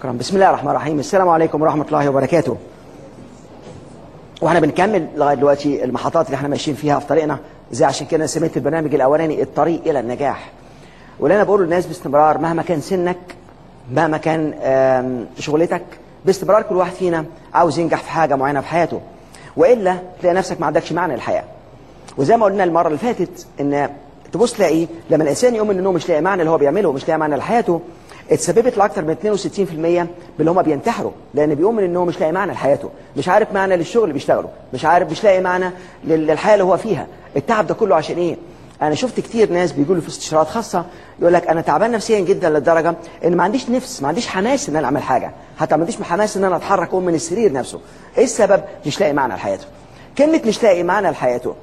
شكرا بسم الله الرحمن الرحيم السلام عليكم ورحمة الله وبركاته واحنا بنكمل لغايه دلوقتي المحطات اللي احنا ماشيين فيها في طريقنا زي عشان كده سميت البرنامج الاولاني الطريق الى النجاح واللي انا بقوله للناس باستمرار مهما كان سنك مهما كان آم، شغلتك باستمرار كل واحد فينا عاوز ينجح في حاجه معينه في حياته والا تلاقي نفسك ما عندكش معنى للحياه وزي ما قلنا المره اللي فاتت ان تبص تلاقي لما الانسان يؤمن انه مش لاقي معنى اللي هو بيعمله ومش لاقي معنى لحياته اتسببت لاكثر من 62% باللي هم بينتحروا لان بيؤمن انه مش لاقي معنى لحياته مش عارف معنى للشغل اللي بيشتغله مش عارف مش لاقي معنى لل- للحياه اللي هو فيها التعب ده كله عشان ايه انا شفت كتير ناس بيجوا لي في استشارات خاصه يقول لك انا تعبان نفسيا جدا للدرجه ان ما عنديش نفس ما عنديش حماس ان انا اعمل حاجه حتى ما عنديش حماس ان انا اتحرك اقوم من السرير نفسه ايه السبب مش لاقي معنى لحياته كلمه مش لاقي معنى لحياته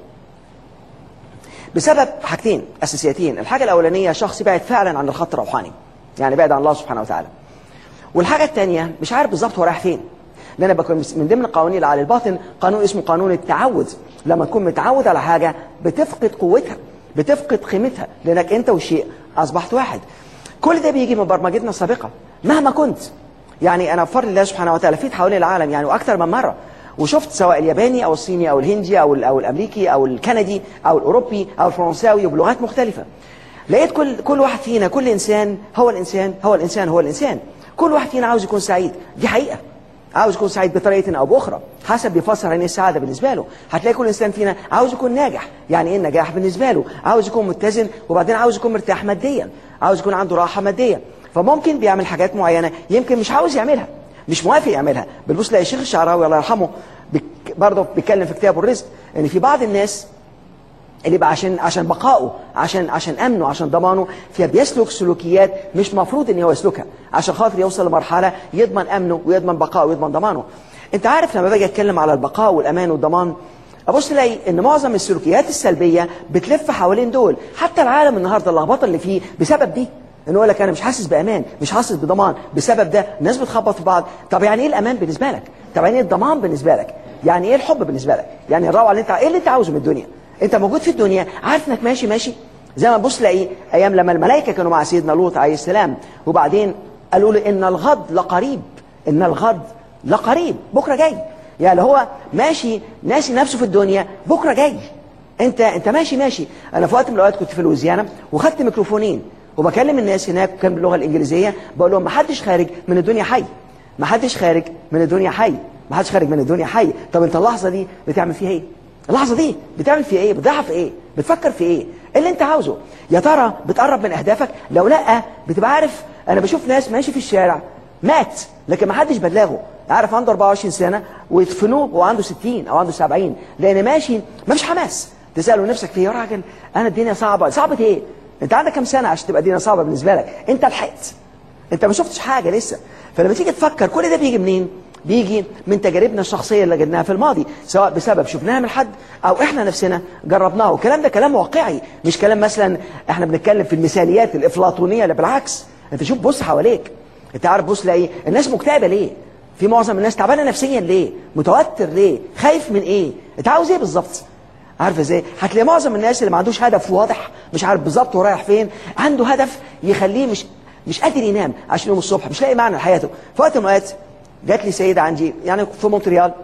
بسبب حاجتين اساسيتين الحاجه الاولانيه شخص بعد فعلا عن الخط الروحاني يعني بعد عن الله سبحانه وتعالى والحاجه الثانيه مش عارف بالظبط هو رايح فين لان أنا بكون من ضمن القوانين اللي على الباطن قانون اسمه قانون التعود لما تكون متعود على حاجه بتفقد قوتها بتفقد قيمتها لانك انت والشيء اصبحت واحد كل ده بيجي من برمجتنا السابقه مهما كنت يعني انا بفضل الله سبحانه وتعالى فيت حوالين العالم يعني واكثر من مره وشفت سواء الياباني او الصيني او الهندي او ال- او الامريكي او الكندي او الاوروبي او الفرنساوي وبلغات مختلفه لقيت كل كل واحد فينا كل انسان هو الانسان هو الانسان هو الانسان كل واحد فينا عاوز يكون سعيد دي حقيقه عاوز يكون سعيد بطريقه او باخرى حسب بيفسر يعني ايه السعاده بالنسبه له هتلاقي كل انسان فينا عاوز يكون ناجح يعني ايه النجاح بالنسبه له عاوز يكون متزن وبعدين عاوز يكون مرتاح ماديا عاوز يكون عنده راحه ماديه فممكن بيعمل حاجات معينه يمكن مش عاوز يعملها مش موافق يعملها بتبص تلاقي الشيخ الشعراوي الله يرحمه بك- برضه بيتكلم في كتابه الرزق ان في بعض الناس اللي بقى عشان عشان بقائه عشان عشان امنه عشان ضمانه فبيسلك سلوكيات مش مفروض ان هو يسلكها عشان خاطر يوصل لمرحله يضمن امنه ويضمن بقائه ويضمن ضمانه انت عارف لما باجي اتكلم على البقاء والامان والضمان ابص الاقي ان معظم السلوكيات السلبيه بتلف حوالين دول حتى العالم النهارده اللخبطه اللي فيه بسبب دي انه يقول لك انا مش حاسس بامان مش حاسس بضمان بسبب ده الناس بتخبط في بعض طب يعني ايه الامان بالنسبه لك طب يعني ايه الضمان بالنسبه لك يعني ايه الحب بالنسبه لك يعني الروعه اللي انت ايه اللي انت عاوزه من الدنيا انت موجود في الدنيا عارف انك ماشي ماشي زي ما تبص تلاقي ايام لما الملائكه كانوا مع سيدنا لوط عليه السلام وبعدين قالوا له ان الغد لقريب ان الغد لقريب بكره جاي يعني هو ماشي ناسي نفسه في الدنيا بكره جاي انت انت ماشي ماشي انا في وقت من الاوقات كنت في لويزيانا وخدت ميكروفونين وبكلم الناس هناك كان باللغه الانجليزيه بقول لهم ما حدش خارج من الدنيا حي ما حدش خارج من الدنيا حي ما حدش خارج من الدنيا حي طب انت اللحظه دي بتعمل فيها ايه اللحظه دي بتعمل فيها ايه بتضيعها في ايه بتفكر في ايه إيه اللي انت عاوزه يا ترى بتقرب من اهدافك لو لا بتبقى عارف انا بشوف ناس ماشي في الشارع مات لكن ما حدش بلغه عارف عنده 24 سنه ويدفنوه وهو عنده 60 او عنده 70 لان ماشي ما فيش حماس تساله نفسك فيه يا راجل انا الدنيا صعبه صعبه ايه انت عندك كام سنه عشان تبقى الدنيا صعبه بالنسبه لك انت لحقت انت ما شفتش حاجه لسه فلما تيجي تفكر كل ده بيجي منين بيجي من تجاربنا الشخصيه اللي جدناها في الماضي سواء بسبب شفناها من حد او احنا نفسنا جربناه والكلام ده كلام واقعي مش كلام مثلا احنا بنتكلم في المثاليات الافلاطونيه اللي بالعكس انت شوف بص حواليك انت عارف بص لاقي الناس مكتئبه ليه في معظم الناس تعبانه نفسيا ليه متوتر ليه خايف من ايه انت عاوز ايه بالظبط عارف ازاي هتلاقي معظم الناس اللي ما عندوش هدف واضح مش عارف بالظبط هو رايح فين عنده هدف يخليه مش مش قادر ينام عشان يوم الصبح مش لاقي معنى لحياته في وقت من الاوقات جات لي سيده عندي يعني في مونتريال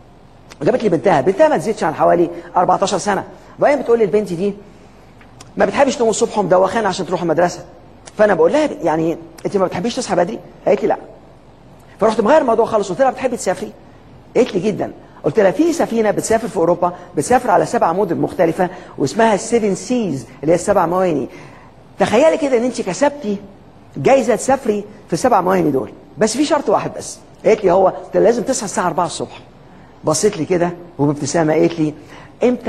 جابت لي بنتها بنتها ما تزيدش عن حوالي 14 سنه وبعدين بتقول لي البنت دي ما بتحبش تقوم الصبح ومدوخانه عشان تروح المدرسه فانا بقول لها يعني انت ما بتحبيش تصحى بدري قالت لي لا فرحت مغير الموضوع خالص قلت لها بتحبي تسافري قالت لي جدا قلت لها في سفينه بتسافر في اوروبا بتسافر على سبع مدن مختلفه واسمها السيفن سيز اللي هي السبع مواني تخيلي كده ان انت كسبتي جايزه تسافري في السبع مواني دول بس في شرط واحد بس قالت لي هو قلت لها لازم تصحى الساعه 4 الصبح بصيت لي كده وبابتسامه قالت لي امتى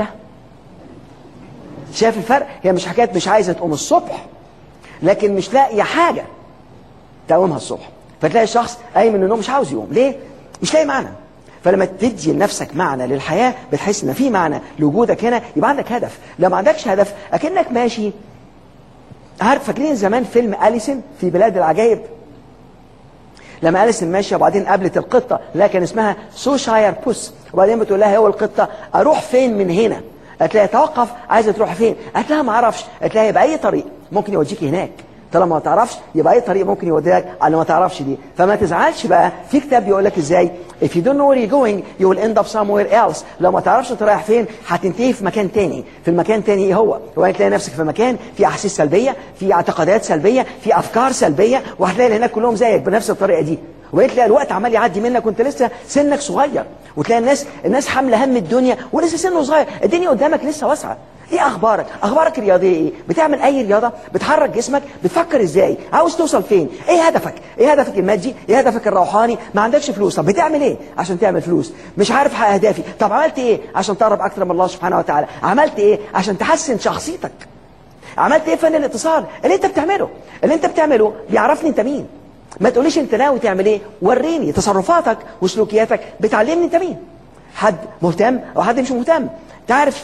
شايف الفرق هي مش حكايه مش عايزه تقوم الصبح لكن مش لاقيه حاجه تقومها الصبح فتلاقي الشخص قايم من النوم مش عاوز يقوم ليه مش لاقي معنى فلما تدي لنفسك معنى للحياه بتحس ان في معنى لوجودك هنا يبقى عندك هدف لو ما عندكش هدف اكنك ماشي عارف فاكرين زمان فيلم اليسن في بلاد العجائب لما اليسن ماشيه وبعدين قابلت القطه لا كان اسمها سوشاير بوس وبعدين بتقول لها هو القطه اروح فين من هنا قالت لها توقف عايزه تروح فين قالت لها ما اعرفش قالت لها باي طريق ممكن يوديكي هناك طالما ما تعرفش يبقى اي طريق ممكن يوديك على ما تعرفش دي فما تزعلش بقى في كتاب بيقول لك ازاي if you don't know where you're going you will end up somewhere else لو ما تعرفش انت رايح فين هتنتهي في مكان تاني في المكان تاني ايه هو وبعدين تلاقي نفسك في مكان في احاسيس سلبيه في اعتقادات سلبيه في افكار سلبيه وهتلاقي اللي هناك كلهم زيك بنفس الطريقه دي وبقيت تلاقي الوقت عمال يعدي منك وانت لسه سنك صغير وتلاقي الناس الناس حامله هم الدنيا ولسه سنه صغير الدنيا قدامك لسه واسعه ايه اخبارك اخبارك الرياضيه ايه بتعمل اي رياضه بتحرك جسمك بتفكر ازاي عاوز توصل فين ايه هدفك ايه هدفك المادي ايه هدفك الروحاني ما عندكش فلوس طب بتعمل ايه عشان تعمل فلوس مش عارف احقق اهدافي طب عملت ايه عشان تقرب اكتر من الله سبحانه وتعالى عملت ايه عشان تحسن شخصيتك عملت ايه فن الاتصال اللي انت بتعمله اللي انت بتعمله بيعرفني انت مين ما تقوليش انت ناوي تعمل ايه وريني تصرفاتك وسلوكياتك بتعلمني انت مين حد مهتم او حد مش مهتم تعرف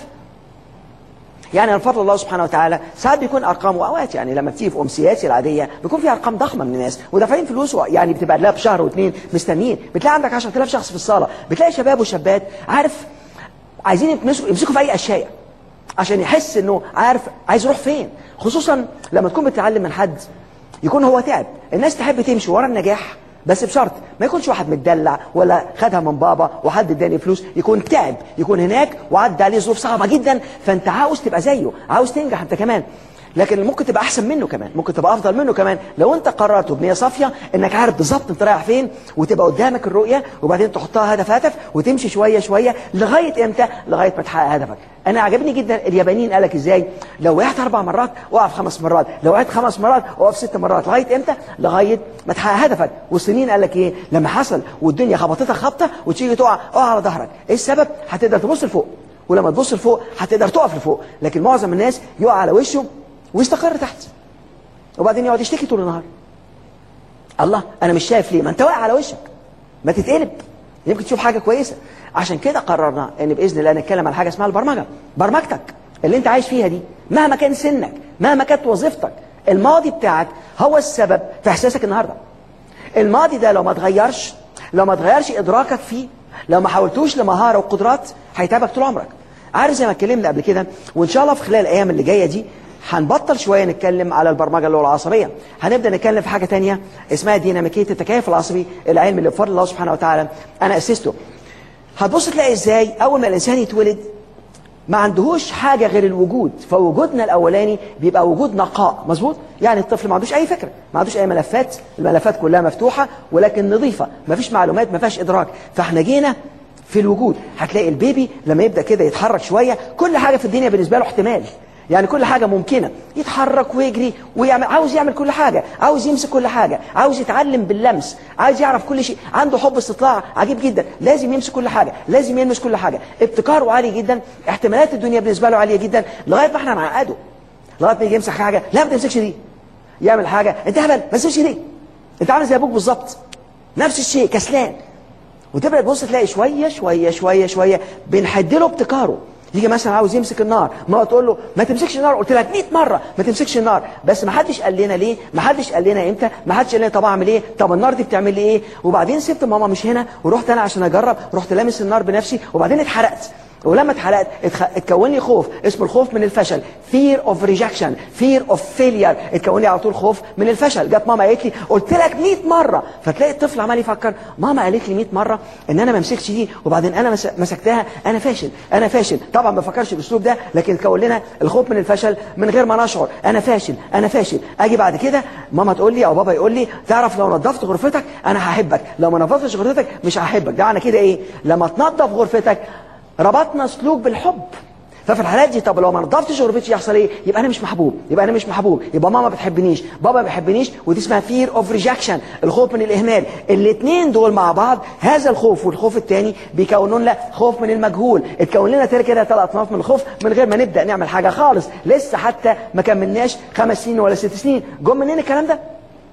يعني من فضل الله سبحانه وتعالى ساعات بيكون ارقام واوقات يعني لما بتيجي في امسياتي العاديه بيكون في ارقام ضخمه من الناس ودافعين فلوس يعني بتبقى لها بشهر واثنين مستنيين بتلاقي عندك 10000 شخص في الصاله بتلاقي شباب وشابات عارف عايزين يمسكوا يمسكوا في اي اشياء عشان يحس انه عارف عايز يروح فين خصوصا لما تكون بتتعلم من حد يكون هو تعب الناس تحب تمشي ورا النجاح بس بشرط ما يكونش واحد متدلع ولا خدها من بابا وحد اداني فلوس يكون تعب يكون هناك وعدى عليه ظروف صعبه جدا فانت عاوز تبقى زيه عاوز تنجح انت كمان لكن ممكن تبقى احسن منه كمان ممكن تبقى افضل منه كمان لو انت قررت بنيه صافيه انك عارف بالظبط انت رايح فين وتبقى قدامك الرؤيه وبعدين تحطها هدف هدف وتمشي شويه شويه لغايه امتى لغايه ما تحقق هدفك انا عجبني جدا اليابانيين قالك ازاي لو وقعت اربع مرات اقف خمس مرات لو وقعت خمس مرات اقف ست مرات لغايه امتى لغايه ما تحقق هدفك والصينيين قال لك ايه لما حصل والدنيا خبطتك خبطه وتيجي تقع اقع على ظهرك ايه السبب هتقدر تبص لفوق ولما تبص لفوق هتقدر تقف لفوق لكن معظم الناس يقع على وشه ويستقر تحت وبعدين يقعد يشتكي طول النهار الله انا مش شايف ليه ما انت واقع على وشك ما تتقلب يمكن تشوف حاجه كويسه عشان كده قررنا ان باذن الله نتكلم عن حاجه اسمها البرمجه برمجتك اللي انت عايش فيها دي مهما كان سنك مهما كانت وظيفتك الماضي بتاعك هو السبب في احساسك النهارده الماضي ده لو ما اتغيرش لو ما اتغيرش ادراكك فيه لو ما حولتوش لمهاره وقدرات هيتعبك طول عمرك عارف زي ما اتكلمنا قبل كده وان شاء الله في خلال الايام اللي جايه دي هنبطل شوية نتكلم على البرمجة اللي هو العصبية هنبدأ نتكلم في حاجة تانية اسمها ديناميكية التكيف العصبي العلم اللي بفضل الله سبحانه وتعالى أنا أسسته هتبص تلاقي إزاي أول ما الإنسان يتولد ما عندهوش حاجة غير الوجود فوجودنا الأولاني بيبقى وجود نقاء مظبوط يعني الطفل ما عندوش أي فكرة ما عندوش أي ملفات الملفات كلها مفتوحة ولكن نظيفة ما فيش معلومات ما فيهاش إدراك فاحنا جينا في الوجود هتلاقي البيبي لما يبدأ كده يتحرك شوية كل حاجة في الدنيا بالنسبة له احتمال يعني كل حاجة ممكنة يتحرك ويجري ويعمل عاوز يعمل كل حاجة عاوز يمسك كل حاجة عاوز يتعلم باللمس عاوز يعرف كل شيء عنده حب استطلاع عجيب جدا لازم يمسك كل حاجة لازم يلمس كل حاجة ابتكاره عالي جدا احتمالات الدنيا بالنسبة له عالية جدا لغاية ما احنا نعقده لغاية ما يجي يمسك حاجة لا ما تمسكش دي يعمل حاجة انت هبل ما تمسكش دي انت عامل زي ابوك بالظبط نفس الشيء كسلان وتبدا تبص تلاقي شويه شويه شويه شويه بنحد له ابتكاره يجي مثلا عاوز يمسك النار ما تقول له ما تمسكش النار قلت لك 100 مره ما تمسكش النار بس ما حدش قال لنا ليه ما حدش قال لنا امتى ما حدش قال لنا طب اعمل ايه طب النار دي بتعمل لي ايه وبعدين سبت ماما مش هنا ورحت انا عشان اجرب رحت لامس النار بنفسي وبعدين اتحرقت ولما اتحرقت اتخ... اتكون لي خوف اسمه الخوف من الفشل fear of rejection fear of failure اتكون لي على طول خوف من الفشل جت ماما قالت لي قلت لك 100 مره فتلاقي الطفل عمال يفكر ماما قالت لي 100 مره ان انا ما امسكش دي وبعدين انا مس... مسكتها انا فاشل انا فاشل طبعا ما بفكرش بالاسلوب ده لكن اتكون لنا الخوف من الفشل من غير ما نشعر انا فاشل انا فاشل اجي بعد كده ماما تقول لي او بابا يقول لي تعرف لو نظفت غرفتك انا هحبك لو ما نظفتش غرفتك مش هحبك ده معنى كده ايه لما تنظف غرفتك ربطنا سلوك بالحب ففي الحالات دي طب لو ما نضفتش غرفتي يحصل ايه يبقى انا مش محبوب يبقى انا مش محبوب يبقى ماما ما بتحبنيش بابا ما بيحبنيش ودي اسمها فير اوف ريجكشن الخوف من الاهمال الاثنين دول مع بعض هذا الخوف والخوف الثاني بيكونوا لنا خوف من المجهول اتكون لنا تاني كده ثلاث اطناف من الخوف من غير ما نبدا نعمل حاجه خالص لسه حتى ما كملناش خمس سنين ولا ست سنين جم منين الكلام ده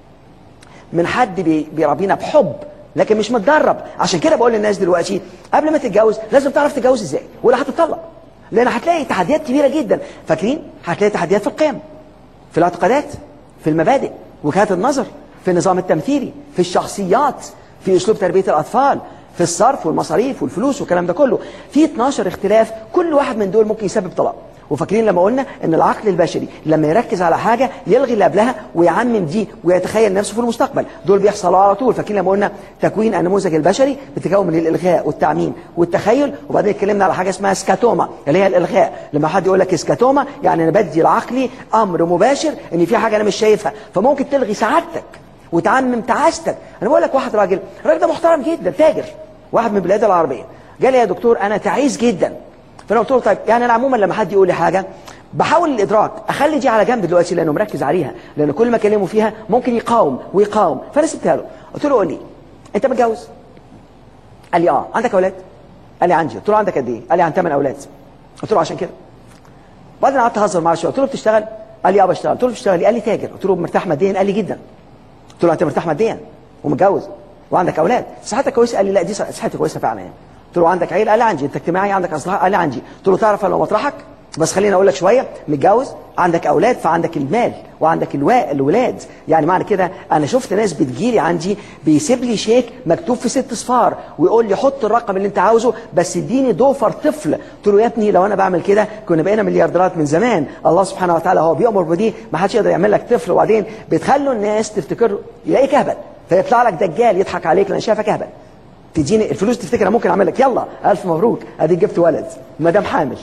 من حد بي بيربينا بحب لكن مش متدرب عشان كده بقول للناس دلوقتي قبل ما تتجوز لازم تعرف تتجوز ازاي ولا هتطلق لان هتلاقي تحديات كبيره جدا فاكرين هتلاقي تحديات في القيم في الاعتقادات في المبادئ وجهات النظر في النظام التمثيلي في الشخصيات في اسلوب تربيه الاطفال في الصرف والمصاريف والفلوس والكلام ده كله في 12 اختلاف كل واحد من دول ممكن يسبب طلاق وفاكرين لما قلنا ان العقل البشري لما يركز على حاجه يلغي اللي قبلها ويعمم دي ويتخيل نفسه في المستقبل دول بيحصلوا على طول فاكرين لما قلنا تكوين النموذج البشري بتتكون من الالغاء والتعميم والتخيل وبعدين اتكلمنا على حاجه اسمها سكاتوما اللي هي الالغاء لما حد يقول لك سكاتوما يعني انا بدي لعقلي امر مباشر ان في حاجه انا مش شايفها فممكن تلغي سعادتك وتعمم تعاستك انا بقول لك واحد راجل الراجل ده محترم جدا تاجر واحد من البلاد العربيه قال لي يا دكتور انا تعيس جدا فانا قلت له طيب يعني انا عموما لما حد يقول لي حاجه بحاول الادراك اخلي دي على جنب دلوقتي لانه مركز عليها لان كل ما اكلمه فيها ممكن يقاوم ويقاوم فانا سبتها له قلت له قول لي انت متجوز قال لي اه عندك اولاد قال لي عندي قلت له عندك قد ايه قال لي عن 8 اولاد قلت له عشان كده بعدين قعدت اهزر معاه شويه قلت له بتشتغل قال لي اه بشتغل قلت له بتشتغل إيه؟ قال لي تاجر قلت له مرتاح ماديا قال لي جدا قلت له انت مرتاح ماديا ومتجوز وعندك اولاد صحتك كويسه قال لي لا دي صحتي كويسه فعلا يعني قلت له عندك عيله قال لي عندي انت اجتماعي عندك اصدقاء قال لي عندي قلت له تعرف لو مطرحك بس خليني اقول لك شويه متجوز عندك اولاد فعندك المال وعندك الوا... الولاد يعني معنى كده انا شفت ناس بتجيلي عندي بيسيب لي شيك مكتوب في ست صفار ويقول لي حط الرقم اللي انت عاوزه بس اديني دوفر طفل قلت له يا ابني لو انا بعمل كده كنا بقينا مليارديرات من زمان الله سبحانه وتعالى هو بيامر بدي ما حدش يقدر يعمل لك طفل وبعدين بتخلوا الناس تفتكر يلاقيك اهبل فيطلع لك دجال يضحك عليك لان شافك اهبل تديني الفلوس تفتكر انا ممكن اعمل لك يلا الف مبروك اديك جبت ولد مدام حامل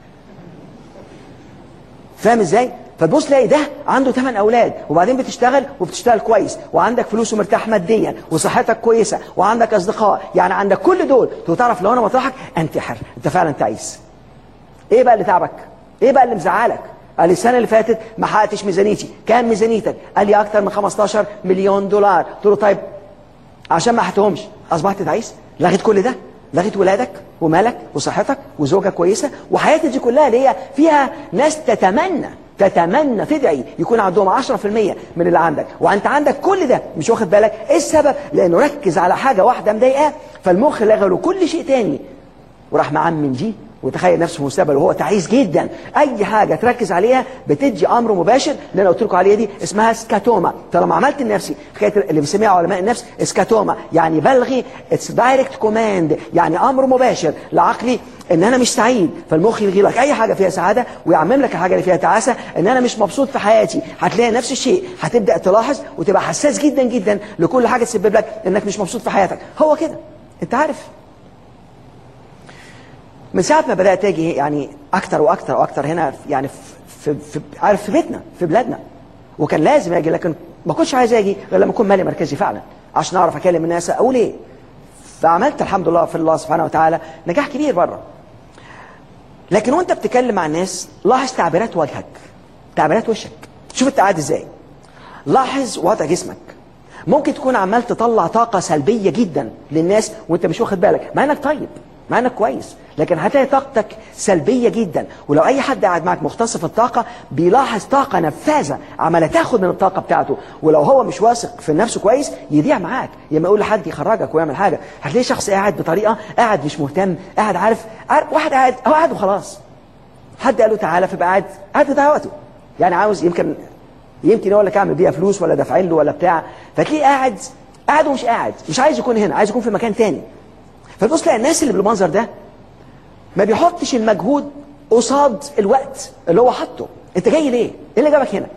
فاهم ازاي فتبص تلاقي ده عنده 8 اولاد وبعدين بتشتغل وبتشتغل كويس وعندك فلوس ومرتاح ماديا وصحتك كويسه وعندك اصدقاء يعني عندك كل دول تو تعرف لو انا مطرحك انتحر انت فعلا تعيس ايه بقى اللي تعبك ايه بقى اللي مزعلك قال لي السنه اللي فاتت ما حققتش ميزانيتي كام ميزانيتك قال لي اكتر من 15 مليون دولار قلت له طيب عشان ما حققتهمش اصبحت تعيس لغيت كل ده لغيت ولادك ومالك وصحتك وزوجة كويسة وحياتك دي كلها اللي هي فيها ناس تتمنى تتمنى تدعي يكون عندهم 10% من اللي عندك وانت عندك كل ده مش واخد بالك ايه السبب لانه ركز على حاجة واحدة مضايقاه فالمخ لغى له كل شيء تاني وراح معمم دي وتخيل نفسه في المستقبل وهو تعيس جدا اي حاجه تركز عليها بتدي امر مباشر اللي انا قلت لكم عليها دي اسمها سكاتوما طالما عملت لنفسي حكايه اللي بنسميها علماء النفس سكاتوما يعني بلغي اتس دايركت كوماند يعني امر مباشر لعقلي ان انا مش سعيد فالمخ يلغي لك اي حاجه فيها سعاده ويعمم لك الحاجه اللي فيها تعاسه ان انا مش مبسوط في حياتي هتلاقي نفس الشيء هتبدا تلاحظ وتبقى حساس جدا جدا لكل حاجه تسبب لك انك مش مبسوط في حياتك هو كده انت عارف من ساعة ما بدأت أجي يعني أكتر وأكتر وأكتر هنا يعني في, في, عارف في بيتنا في بلادنا وكان لازم أجي لكن ما كنتش عايز أجي غير لما أكون مالي مركزي فعلا عشان أعرف أكلم الناس أقول إيه فعملت الحمد لله في الله سبحانه وتعالى نجاح كبير بره لكن وأنت بتتكلم مع الناس لاحظ تعبيرات وجهك تعبيرات وشك شوف أنت قاعد إزاي لاحظ وضع جسمك ممكن تكون عمال تطلع طاقة سلبية جدا للناس وانت مش واخد بالك مع انك طيب مع انك كويس لكن هتلاقي طاقتك سلبية جدا ولو اي حد قاعد معك مختص في الطاقة بيلاحظ طاقة نفاذة عمالة تاخد من الطاقة بتاعته ولو هو مش واثق في نفسه كويس يضيع معاك يا يقول لحد يخرجك ويعمل حاجة هتلاقي شخص قاعد بطريقة قاعد مش مهتم قاعد عارف, عارف واحد قاعد هو قاعد وخلاص حد قال له تعالى فبقى قاعد قاعد بيضيع وقته يعني عاوز يمكن يمكن يقول لك اعمل بيها فلوس ولا دافعين له ولا بتاع فتلاقيه قاعد قاعد ومش قاعد مش عايز يكون هنا عايز يكون في مكان تاني فتبص تلاقي الناس اللي بالمنظر ده ما بيحطش المجهود قصاد الوقت اللي هو حاطه انت جاي ليه ايه اللي جابك هنا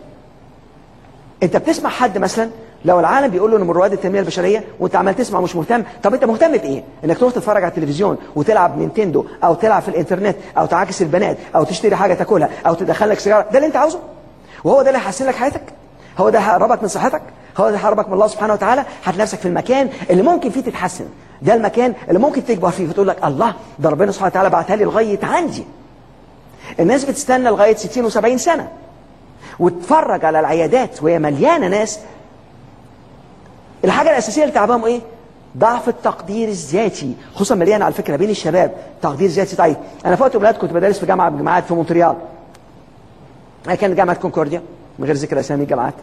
انت بتسمع حد مثلا لو العالم بيقول له انه من رواد التنميه البشريه وانت عمال تسمع مش مهتم طب انت مهتم بايه انك تروح تتفرج على التلفزيون وتلعب نينتندو او تلعب في الانترنت او تعاكس البنات او تشتري حاجه تاكلها او تدخل لك سيجاره ده اللي انت عاوزه وهو ده اللي هيحسن لك حياتك هو ده هيقربك من صحتك هو ده هيقربك من الله سبحانه وتعالى هات نفسك في المكان اللي ممكن فيه تتحسن ده المكان اللي ممكن تكبر فيه فتقول لك الله ده ربنا سبحانه وتعالى بعتها لي لغايه عندي الناس بتستنى لغايه 60 و70 سنه وتتفرج على العيادات وهي مليانه ناس الحاجه الاساسيه اللي تعبهم ايه ضعف التقدير الذاتي خصوصا مليان على فكره بين الشباب تقدير ذاتي ضعيف انا فوت ولاد كنت بدرس في جامعه من الجامعات في مونتريال كانت جامعه كونكورديا من غير ذكر اسامي الجامعات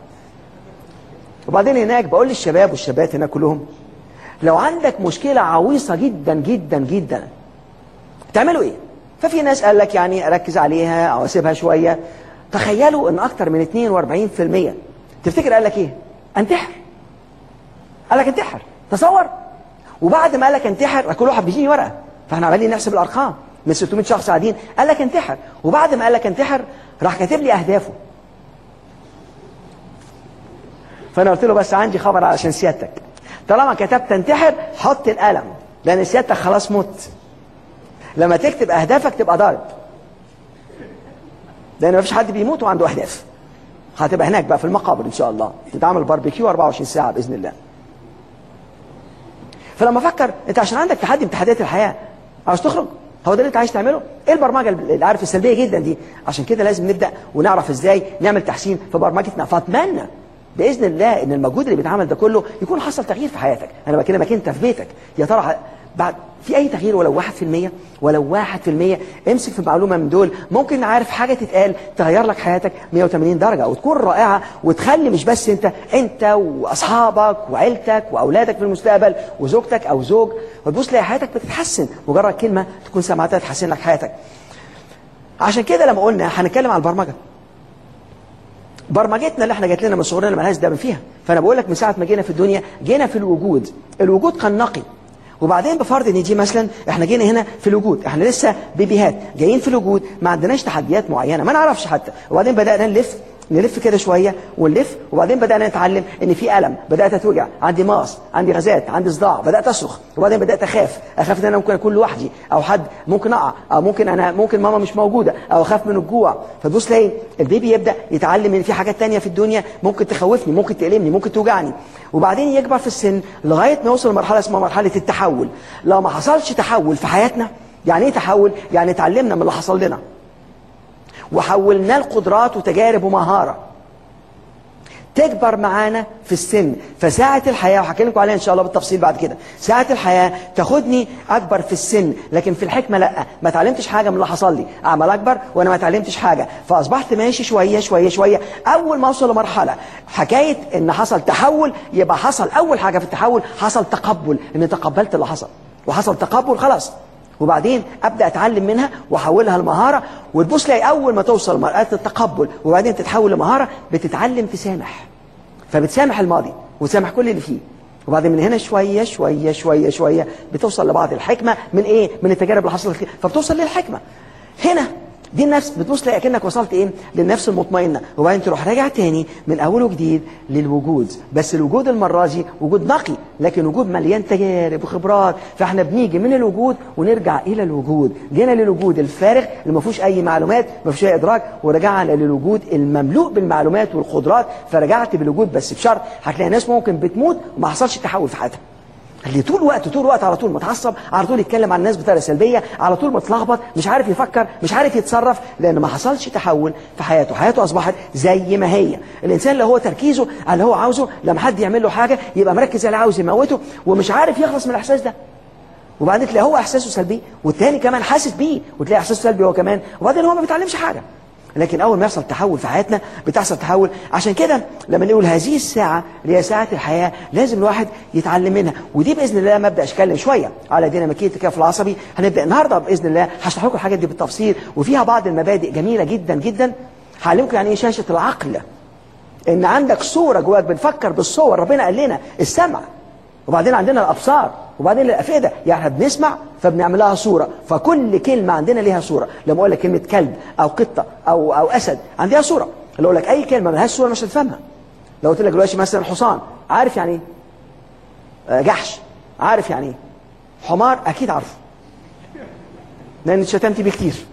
وبعدين هناك بقول للشباب والشابات هناك كلهم لو عندك مشكلة عويصة جدا جدا جدا تعملوا ايه ففي ناس قال لك يعني اركز عليها او اسيبها شوية تخيلوا ان اكتر من 42% تفتكر قال لك ايه انتحر قال لك انتحر تصور وبعد ما قال لك انتحر كل واحد بيجيني ورقة فاحنا عمالين نحسب الارقام من 600 شخص قاعدين قال لك انتحر وبعد ما قال لك انتحر راح كاتب لي اهدافه فانا قلت له بس عندي خبر علشان سيادتك طالما كتبت تنتحر حط القلم لان سيادتك خلاص مت لما تكتب اهدافك تبقى ضارب لان مفيش حد بيموت وعنده اهداف هتبقى هناك بقى في المقابر ان شاء الله تتعمل باربيكيو 24 ساعه باذن الله فلما افكر انت عشان عندك تحدي من تحديات الحياه عاوز تخرج هو ده اللي انت عايز تعمله ايه البرمجه اللي عارف السلبيه جدا دي عشان كده لازم نبدا ونعرف ازاي نعمل تحسين في برمجتنا فاتمنى باذن الله ان المجهود اللي بيتعمل ده كله يكون حصل تغيير في حياتك انا بكلمك انت في بيتك يا ترى بعد في اي تغيير ولو 1% ولو 1% امسك في معلومه من دول ممكن عارف حاجه تتقال تغير لك حياتك 180 درجه وتكون رائعه وتخلي مش بس انت انت واصحابك وعيلتك واولادك في المستقبل وزوجتك او زوج وتبص تلاقي حياتك بتتحسن مجرد كلمه تكون سمعتها تحسن لك حياتك عشان كده لما قلنا هنتكلم على البرمجه برمجتنا اللي احنا جات لنا من صغرنا مالهاش دم فيها فانا بقول لك من ساعه ما جينا في الدنيا جينا في الوجود الوجود كان نقي وبعدين بفرض ان دي مثلا احنا جينا هنا في الوجود احنا لسه بيبيهات جايين في الوجود ما عندناش تحديات معينه ما نعرفش حتى وبعدين بدانا نلف نلف كده شويه ونلف وبعدين بدانا نتعلم ان في الم بدات اتوجع عندي ماس عندي غازات عندي صداع بدات اصرخ وبعدين بدات اخاف اخاف ان انا ممكن اكون لوحدي او حد ممكن اقع او ممكن انا ممكن ماما مش موجوده او اخاف من الجوع فتبص تلاقي البيبي يبدا يتعلم ان في حاجات تانية في الدنيا ممكن تخوفني ممكن تألمني ممكن توجعني وبعدين يكبر في السن لغايه ما يوصل لمرحله اسمها مرحله التحول لو ما حصلش تحول في حياتنا يعني ايه تحول يعني اتعلمنا من اللي حصل لنا وحولناه لقدرات وتجارب ومهاره تكبر معانا في السن فساعة الحياة وهحكي لكم عليها إن شاء الله بالتفصيل بعد كده ساعة الحياة تاخدني أكبر في السن لكن في الحكمة لا ما اتعلمتش حاجة من اللي حصل لي أعمل أكبر وأنا ما اتعلمتش حاجة فأصبحت ماشي شوية شوية شوية أول ما أوصل لمرحلة حكاية إن حصل تحول يبقى حصل أول حاجة في التحول حصل تقبل إن تقبلت اللي حصل وحصل تقبل خلاص وبعدين ابدا اتعلم منها واحولها لمهاره وتبص لي اول ما توصل لمرحله التقبل وبعدين تتحول لمهاره بتتعلم تسامح فبتسامح الماضي وتسامح كل اللي فيه وبعدين من هنا شويه شويه شويه شويه بتوصل لبعض الحكمه من ايه من التجارب اللي حصلت فيها فبتوصل للحكمه هنا دي النفس بتبص تلاقي كأنك وصلت ايه للنفس المطمئنة وبعدين تروح راجع تاني من اول وجديد للوجود بس الوجود المرة دي وجود نقي لكن وجود مليان تجارب وخبرات فاحنا بنيجي من الوجود ونرجع الى الوجود جينا للوجود الفارغ اللي ما فيهوش اي معلومات ما فيهوش اي ادراك ورجعنا للوجود المملوء بالمعلومات والقدرات فرجعت بالوجود بس بشرط هتلاقي ناس ممكن بتموت وما حصلش تحول في حياتها اللي طول الوقت طول الوقت على طول متعصب على طول يتكلم عن الناس بطريقه سلبيه على طول متلخبط مش عارف يفكر مش عارف يتصرف لان ما حصلش تحول في حياته حياته اصبحت زي ما هي الانسان اللي هو تركيزه على اللي هو عاوزه لما حد يعمل له حاجه يبقى مركز على عاوز يموته ومش عارف يخلص من الاحساس ده وبعدين تلاقي هو احساسه سلبي والتاني كمان حاسس بيه وتلاقي احساسه سلبي هو كمان وبعدين هو ما بيتعلمش حاجه لكن اول ما يحصل تحول في حياتنا بتحصل تحول عشان كده لما نقول هذه الساعه اللي هي ساعه الحياه لازم الواحد يتعلم منها ودي باذن الله ما ابدا اتكلم شويه على ديناميكيه التكافل العصبي هنبدا النهارده باذن الله هشرح لكم الحاجات دي بالتفصيل وفيها بعض المبادئ جميله جدا جدا هعلمكم يعني ايه شاشه العقل ان عندك صوره جواك بنفكر بالصور ربنا قال لنا السمع وبعدين عندنا الابصار وبعدين الافئده يعني احنا بنسمع فبنعمل لها صوره فكل كلمه عندنا ليها صوره لما اقول لك كلمه كلب او قطه او او اسد عندها صوره لو اقول لك اي كلمه ملهاش صوره مش هتفهمها لو قلت لك دلوقتي مثلا حصان عارف يعني ايه جحش عارف يعني ايه حمار اكيد عارفه لان اتشتمت بيه كتير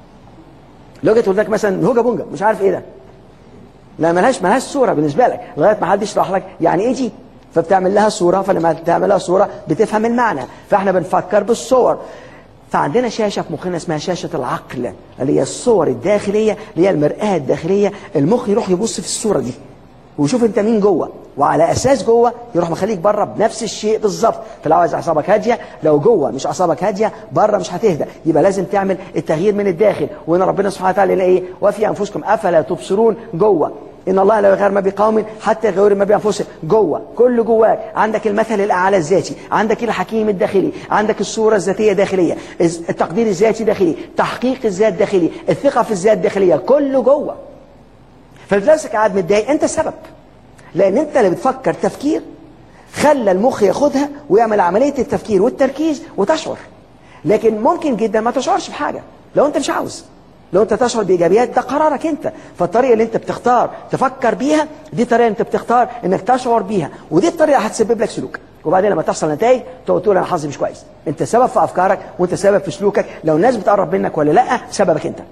لو جيت قلت لك مثلا هوجا بونجا مش عارف ايه ده لا ملهاش ملهاش صوره بالنسبه لك لغايه ما حد يشرح لك يعني ايه دي فبتعمل لها صورة فلما تعمل لها صورة بتفهم المعنى فاحنا بنفكر بالصور فعندنا شاشة في مخنا اسمها شاشة العقل اللي هي الصور الداخلية اللي هي المرآة الداخلية المخ يروح يبص في الصورة دي ويشوف انت مين جوه وعلى اساس جوه يروح مخليك بره بنفس الشيء بالظبط فلو عايز اعصابك هاديه لو جوه مش اعصابك هاديه بره مش هتهدى يبقى لازم تعمل التغيير من الداخل وان ربنا سبحانه وتعالى يلاقي ايه وفي انفسكم افلا تبصرون جوه ان الله لا يغير ما بقوم حتى يغير ما بانفسهم جوه كل جواك عندك المثل الاعلى الذاتي عندك الحكيم الداخلي عندك الصوره الذاتيه داخليه التقدير الذاتي داخلي تحقيق الذات داخلي الثقه في الذات داخليه كله جوه فلنفسك قاعد متضايق انت السبب لان انت اللي بتفكر تفكير خلى المخ ياخدها ويعمل عمليه التفكير والتركيز وتشعر لكن ممكن جدا ما تشعرش بحاجه لو انت مش عاوز لو انت تشعر بايجابيات ده قرارك انت فالطريقه اللي انت بتختار تفكر بيها دي طريقه انت بتختار انك تشعر بيها ودي الطريقه هتسبب لك سلوك وبعدين لما تحصل نتائج تقعد تقول انا حظي مش كويس انت سبب في افكارك وانت سبب في سلوكك لو الناس بتقرب منك ولا لا سببك انت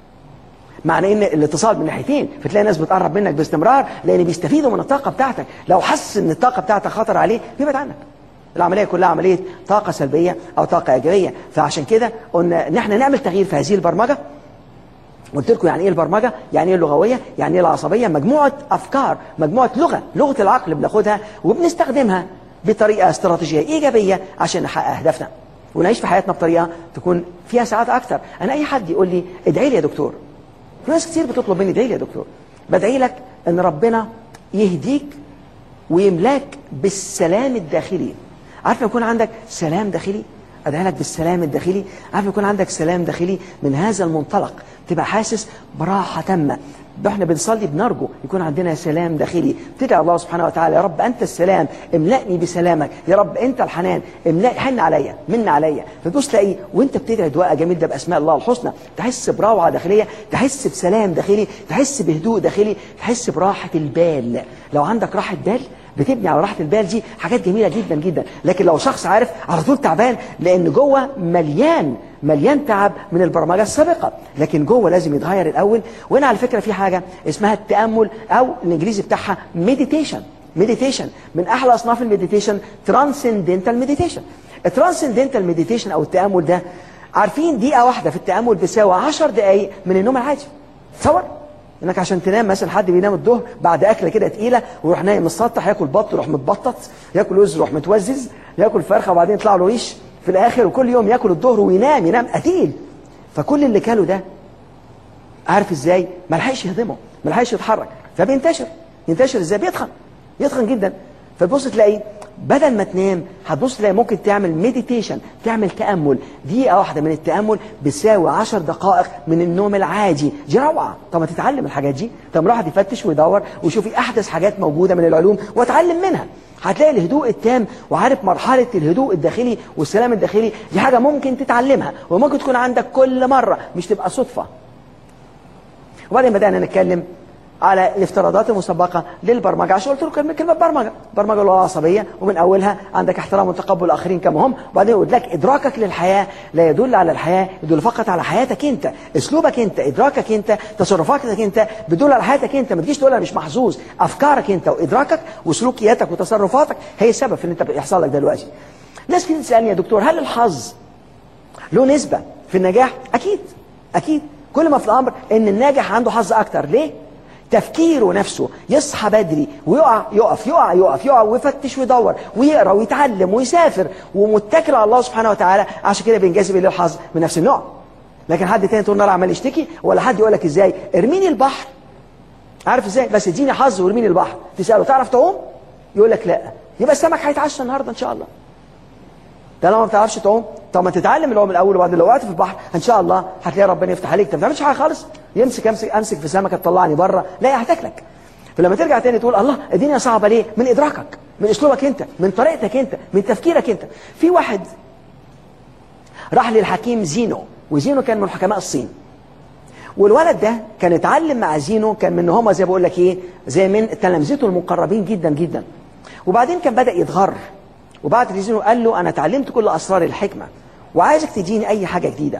معنى ان الاتصال من ناحيتين فتلاقي ناس بتقرب منك باستمرار لان بيستفيدوا من الطاقه بتاعتك لو حس ان الطاقه بتاعتك خطر عليه بيبعد عنك العمليه كلها عمليه طاقه سلبيه او طاقه ايجابيه فعشان كده قلنا ان احنا نعمل تغيير في هذه البرمجه قلت لكم يعني ايه البرمجه يعني ايه اللغويه يعني ايه العصبيه مجموعه افكار مجموعه لغه لغه العقل بناخدها وبنستخدمها بطريقه استراتيجيه ايجابيه عشان نحقق اهدافنا ونعيش في حياتنا بطريقه تكون فيها سعاده اكتر انا اي حد يقول لي ادعي لي يا دكتور في ناس كتير بتطلب مني ادعي لي يا دكتور بدعي لك ان ربنا يهديك ويملاك بالسلام الداخلي عارف يكون عندك سلام داخلي ادعي لك بالسلام الداخلي عارف يكون عندك سلام داخلي من هذا المنطلق تبقى حاسس براحه تامه احنا بنصلي بنرجو يكون عندنا سلام داخلي تدعي الله سبحانه وتعالى يا رب انت السلام املأني بسلامك يا رب انت الحنان املأ حن عليا من عليا فتبص تلاقي وانت بتدعي دعاء جميل ده باسماء الله الحسنى تحس بروعه داخليه تحس بسلام داخلي تحس بهدوء داخلي تحس براحه البال لو عندك راحه بال بتبني على راحه البال دي حاجات جميله جدا جدا لكن لو شخص عارف على طول تعبان لان جوه مليان مليان تعب من البرمجه السابقه لكن جوه لازم يتغير الاول وهنا على فكره في حاجه اسمها التامل او الانجليزي بتاعها مديتيشن مديتيشن من احلى اصناف المديتيشن ترانسندنتال مديتيشن الترانسندنتال مديتيشن او التامل ده عارفين دقيقه واحده في التامل بيساوي 10 دقائق من النوم العادي تصور انك عشان تنام مثلا حد بينام الظهر بعد اكله كده تقيله ويروح نايم من السطح ياكل بط يروح متبطط ياكل وز يروح متوزز ياكل فرخه وبعدين يطلع له ريش في الاخر وكل يوم ياكل الظهر وينام ينام قتيل فكل اللي كاله ده عارف ازاي ما لحقش يهضمه ما لحقش يتحرك فبينتشر ينتشر ازاي بيتخن يتخن جدا فتبص تلاقي بدل ما تنام هتبص تلاقي ممكن تعمل مديتيشن تعمل تامل دقيقه واحده من التامل بتساوي 10 دقائق من النوم العادي دي روعه طب ما تتعلم الحاجات دي طب راح يفتش ويدور ويشوف ايه احدث حاجات موجوده من العلوم واتعلم منها هتلاقي الهدوء التام وعارف مرحله الهدوء الداخلي والسلام الداخلي دي حاجه ممكن تتعلمها وممكن تكون عندك كل مره مش تبقى صدفه وبعدين بدانا نتكلم على الافتراضات المسبقة للبرمجة عشان قلت له كلمة كلمة برمجة برمجة اللغة العصبية ومن أولها عندك احترام وتقبل الآخرين كما هم وبعدين قلت لك إدراكك للحياة لا يدل على الحياة يدل فقط على حياتك أنت أسلوبك أنت إدراكك أنت تصرفاتك أنت بتدل على حياتك أنت ما تجيش تقول أنا مش محظوظ أفكارك أنت وإدراكك وسلوكياتك وتصرفاتك هي السبب في اللي أنت بيحصل لك دلوقتي ناس كتير تسألني يا دكتور هل الحظ له نسبة في النجاح أكيد أكيد كل ما في الأمر إن الناجح عنده حظ أكتر ليه؟ تفكيره نفسه يصحى بدري ويقع يقف يقع يقف يقع ويفتش ويدور ويقرا ويتعلم ويسافر ومتكل على الله سبحانه وتعالى عشان كده بينجذب اليه الحظ من نفس النوع لكن حد تاني طول النهار عمال يشتكي ولا حد يقول لك ازاي ارميني البحر عارف ازاي بس اديني حظ وارميني البحر تساله تعرف تعوم يقول لك لا يبقى السمك هيتعشى النهارده ان شاء الله ده لو ما بتعرفش تعوم طب ما تتعلم العوم الاول وبعدين لو وقعت في البحر ان شاء الله هتلاقي ربنا يفتح عليك انت ما بتعملش حاجه خالص يمسك امسك امسك في سمكه تطلعني بره لا هتاكلك فلما ترجع تاني تقول الله الدنيا صعبه ليه من ادراكك من اسلوبك انت من طريقتك انت من تفكيرك انت في واحد راح للحكيم زينو وزينو كان من حكماء الصين والولد ده كان اتعلم مع زينو كان من هما زي بقول لك ايه زي من تلامذته المقربين جدا جدا وبعدين كان بدا يتغر وبعد زينو قال له انا اتعلمت كل اسرار الحكمه وعايزك تديني اي حاجه جديده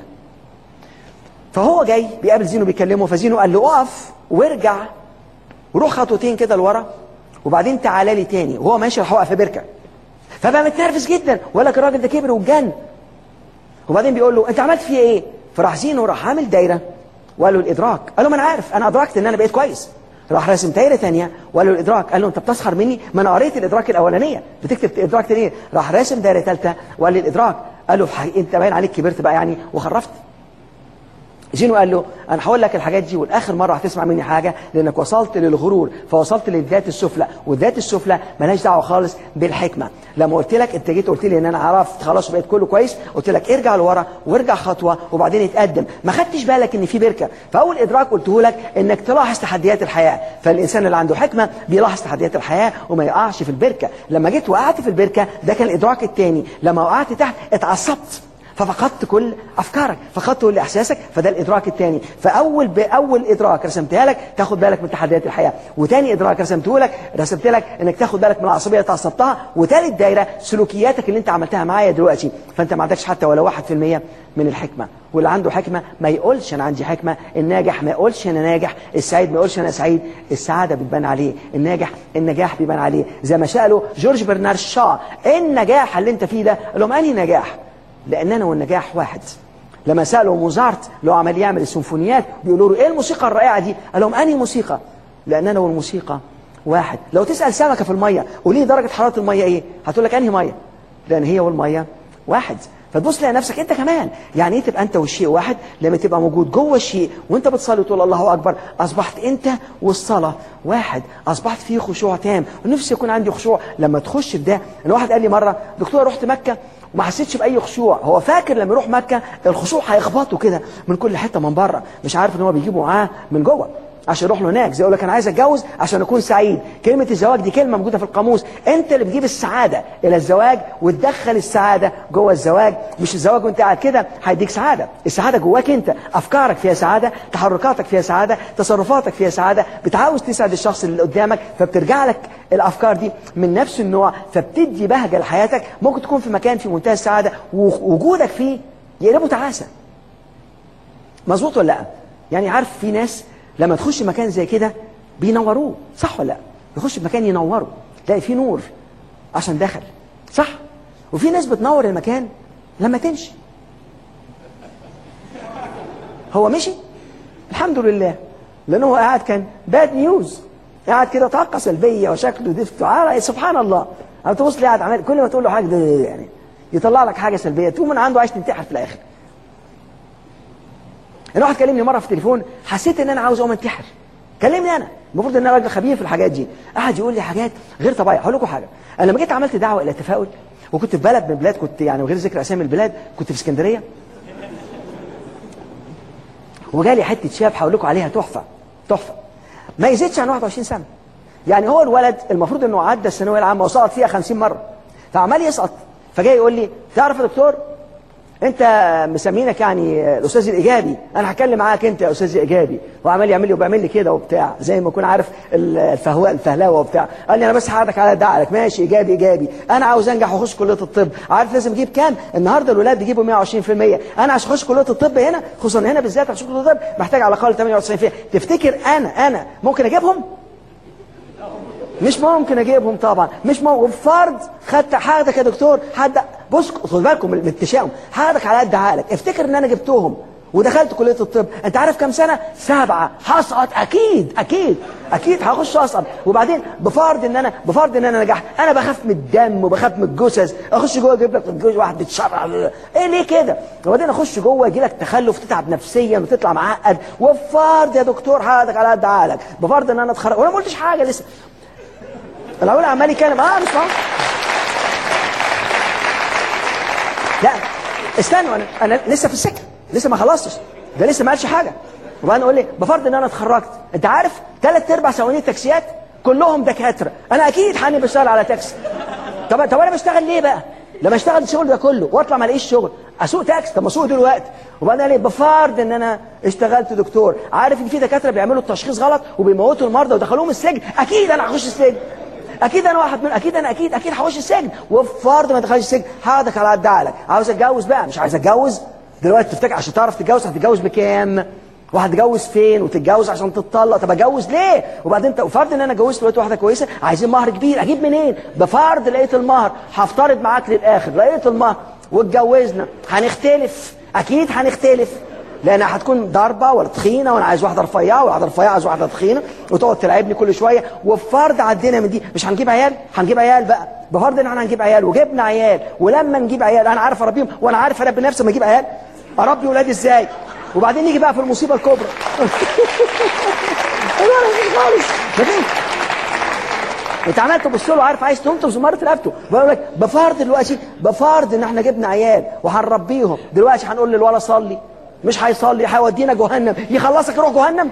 فهو جاي بيقابل زينو بيكلمه فزينو قال له اقف وارجع وروح خطوتين كده لورا وبعدين تعالى لي تاني وهو ماشي راح وقف في بركه فبقى متنرفز جدا وقال لك الراجل ده كبر واتجن وبعدين بيقول له انت عملت فيها ايه فراح زينو راح عامل دايره وقال له الادراك قال له ما انا عارف انا ادركت ان انا بقيت كويس راح راسم دايره ثانيه وقال له الادراك قال له انت بتسخر مني ما انا قريت الادراك الاولانيه بتكتب ادراك ثانيه راح راسم دايره ثالثه وقال لي الادراك قال له انت باين عليك كبرت بقى يعني وخرفت زينو قال له انا هقول لك الحاجات دي والاخر مره هتسمع مني حاجه لانك وصلت للغرور فوصلت للذات السفلى والذات السفلى مالهاش دعوه خالص بالحكمه لما قلت لك انت جيت قلت لي ان انا عرفت خلاص بقيت كله كويس قلت لك ارجع لورا وارجع خطوه وبعدين اتقدم ما خدتش بالك ان في بركه فاول ادراك قلته لك انك تلاحظ تحديات الحياه فالانسان اللي عنده حكمه بيلاحظ تحديات الحياه وما يقعش في البركه لما جيت وقعت في البركه ده كان الادراك الثاني لما وقعت تحت اتعصبت ففقدت كل افكارك فقدت كل احساسك فده الادراك الثاني فاول باول ادراك رسمتها لك تاخد بالك من تحديات الحياه وتاني ادراك رسمته لك رسمت لك انك تاخد بالك من العصبيه اللي تعصبتها وتالت دايره سلوكياتك اللي انت عملتها معايا دلوقتي فانت ما عندكش حتى ولا 1% من الحكمه واللي عنده حكمه ما يقولش انا عندي حكمه الناجح ما يقولش انا ناجح السعيد ما يقولش انا سعيد السعاده بتبان عليه الناجح النجاح بيبان عليه زي ما سالوا جورج برنارد شا ايه النجاح اللي انت فيه ده قال لهم انهي نجاح لاننا والنجاح واحد لما سالوا موزارت اللي هو عمال يعمل السيمفونيات بيقولوا له ايه الموسيقى الرائعه دي قال لهم انهي موسيقى لاننا والموسيقى واحد لو تسال سمكه في الميه قولي درجه حراره الميه ايه هتقول لك انهي ميه لان هي والميه واحد فتبص تلاقي نفسك انت كمان يعني ايه تبقى انت والشيء واحد لما تبقى موجود جوه الشيء وانت بتصلي وتقول الله اكبر اصبحت انت والصلاه واحد اصبحت فيه خشوع تام ونفسي يكون عندي خشوع لما تخش في ده ان واحد قال لي مره دكتور رحت مكه وما حسيتش باي خشوع هو فاكر لما يروح مكه الخشوع هيخبطه كده من كل حته من بره مش عارف ان هو بيجيبه معاه من جوه عشان يروح له هناك زي يقول لك انا عايز اتجوز عشان اكون سعيد كلمه الزواج دي كلمه موجوده في القاموس انت اللي بتجيب السعاده الى الزواج وتدخل السعاده جوه الزواج مش الزواج وانت قاعد كده هيديك سعاده السعاده جواك انت افكارك فيها سعاده تحركاتك فيها سعاده تصرفاتك فيها سعاده بتعاوز تسعد الشخص اللي قدامك فبترجع لك الافكار دي من نفس النوع فبتدي بهجه لحياتك ممكن تكون في مكان في منتهى السعاده ووجودك فيه يقلبه تعاسه مظبوط ولا لا يعني عارف في ناس لما تخش مكان زي كده بينوروه صح ولا لا يخش في مكان ينوره تلاقي فيه نور عشان دخل صح وفي ناس بتنور المكان لما تمشي هو مشي الحمد لله لانه هو قاعد كان باد نيوز قاعد كده طاقه سلبيه وشكله دفت سبحان الله انا تبص لي قاعد عمال كل ما تقول له حاجه ده يعني يطلع لك حاجه سلبيه تقوم من عنده عايز تنتحر في الاخر انا واحد كلمني مره في التليفون حسيت ان انا عاوز اقوم انتحر كلمني انا المفروض ان انا راجل خبير في الحاجات دي قعد يقول لي حاجات غير طبيعيه هقول لكم حاجه انا لما جيت عملت دعوه الى التفاؤل وكنت في بلد من البلاد كنت يعني غير ذكر اسامي البلاد كنت في اسكندريه وجالي حته شاب هقول لكم عليها تحفه تحفه ما يزيدش عن 21 سنه يعني هو الولد المفروض انه عدى الثانويه العامه وسقط فيها 50 مره فعمال يسقط فجاي يقول لي تعرف يا دكتور انت مسمينك يعني الاستاذ الايجابي انا هتكلم معاك انت يا استاذ ايجابي وعمال يعمل لي وبيعمل لي كده وبتاع زي ما يكون عارف الفهواء الفهلاوه وبتاع قال لي انا بس هقعدك على دعلك ماشي ايجابي ايجابي انا عاوز انجح واخش كليه الطب عارف لازم اجيب كام النهارده الولاد بيجيبوا 120% انا عشان اخش كليه الطب هنا خصوصا هنا بالذات عشان كليه الطب محتاج على الاقل 98% تفتكر انا انا ممكن اجيبهم مش ممكن اجيبهم طبعا مش ممكن فرض خدت هاخدك يا دكتور حد بص خد بالكم من التشاؤم هاخدك على قد عقلك افتكر ان انا جبتهم ودخلت كليه الطب انت عارف كام سنه سبعه هسقط اكيد اكيد اكيد هخش اسقط وبعدين بفرض ان انا بفرض ان انا نجحت انا بخاف من الدم وبخاف من الجثث اخش جوه اجيب لك الجثث واحد بيتشرع ايه ليه كده وبعدين اخش جوه يجي لك تخلف تتعب نفسيا وتطلع معقد وبفرض يا دكتور هاخدك على قد عقلك بفرض ان انا اتخرج وانا ما قلتش حاجه لسه الاول عمال يتكلم اه مش فاهم لا استنوا انا انا لسه في السكه لسه ما خلصتش ده لسه ما قالش حاجه وبعدين اقول لي بفرض ان انا اتخرجت انت عارف ثلاث ارباع سواقين التاكسيات كلهم دكاتره انا اكيد حاني بشتغل على تاكسي طب طب انا بشتغل ليه بقى لما اشتغل الشغل ده كله واطلع ما الاقيش شغل اسوق تاكسي طب ما اسوق دلوقتي وبعدين قال لي بفرض ان انا اشتغلت دكتور عارف ان في دكاتره بيعملوا التشخيص غلط وبيموتوا المرضى ودخلوهم السجن اكيد انا هخش السجن اكيد انا واحد من اكيد انا اكيد اكيد هخش السجن وفرض ما دخلش السجن هاخدك على قد عقلك عاوز اتجوز بقى مش عايز اتجوز دلوقتي تفتكر عشان تعرف تتجوز هتتجوز بكام وهتتجوز فين وتتجوز عشان تتطلق طب اتجوز ليه وبعدين انت فرض ان انا اتجوزت لقيت واحده كويسه عايزين مهر كبير اجيب منين بفرض لقيت المهر هفترض معاك للاخر لقيت المهر واتجوزنا هنختلف اكيد هنختلف لانها هتكون ضربه ولا تخينه وانا عايز واحده رفيعه وواحده رفيعه عايز واحده تخينه وتقعد تلعبني كل شويه وفرض عدينا من دي مش هنجيب عيال هنجيب عيال بقى بفرض ان احنا هنجيب عيال وجبنا عيال ولما نجيب عيال انا عارف اربيهم وانا عارف اربي نفسي لما اجيب عيال اربي ولادي ازاي وبعدين نيجي بقى في المصيبه الكبرى خالص انت عمال تبص له عارف عايز تنطز مرة رقبته بقول لك بفرض دلوقتي بفرض ان احنا جبنا عيال وهنربيهم دلوقتي هنقول للولد صلي مش هيصلي هيودينا جهنم يخلصك يروح جهنم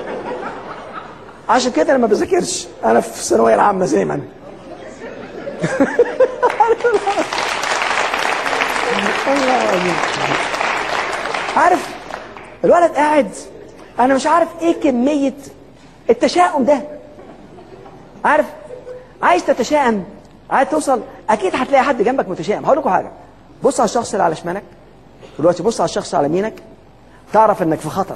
عشان كده انا ما بذاكرش انا في الثانويه العامه زي ما انا الله العظيم عارف الولد قاعد انا مش عارف ايه كميه التشاؤم ده عارف عايز تتشائم عايز توصل اكيد هتلاقي حد جنبك متشائم هقول لكم حاجه بص على الشخص اللي على شمالك دلوقتي بص على الشخص على يمينك تعرف انك في خطر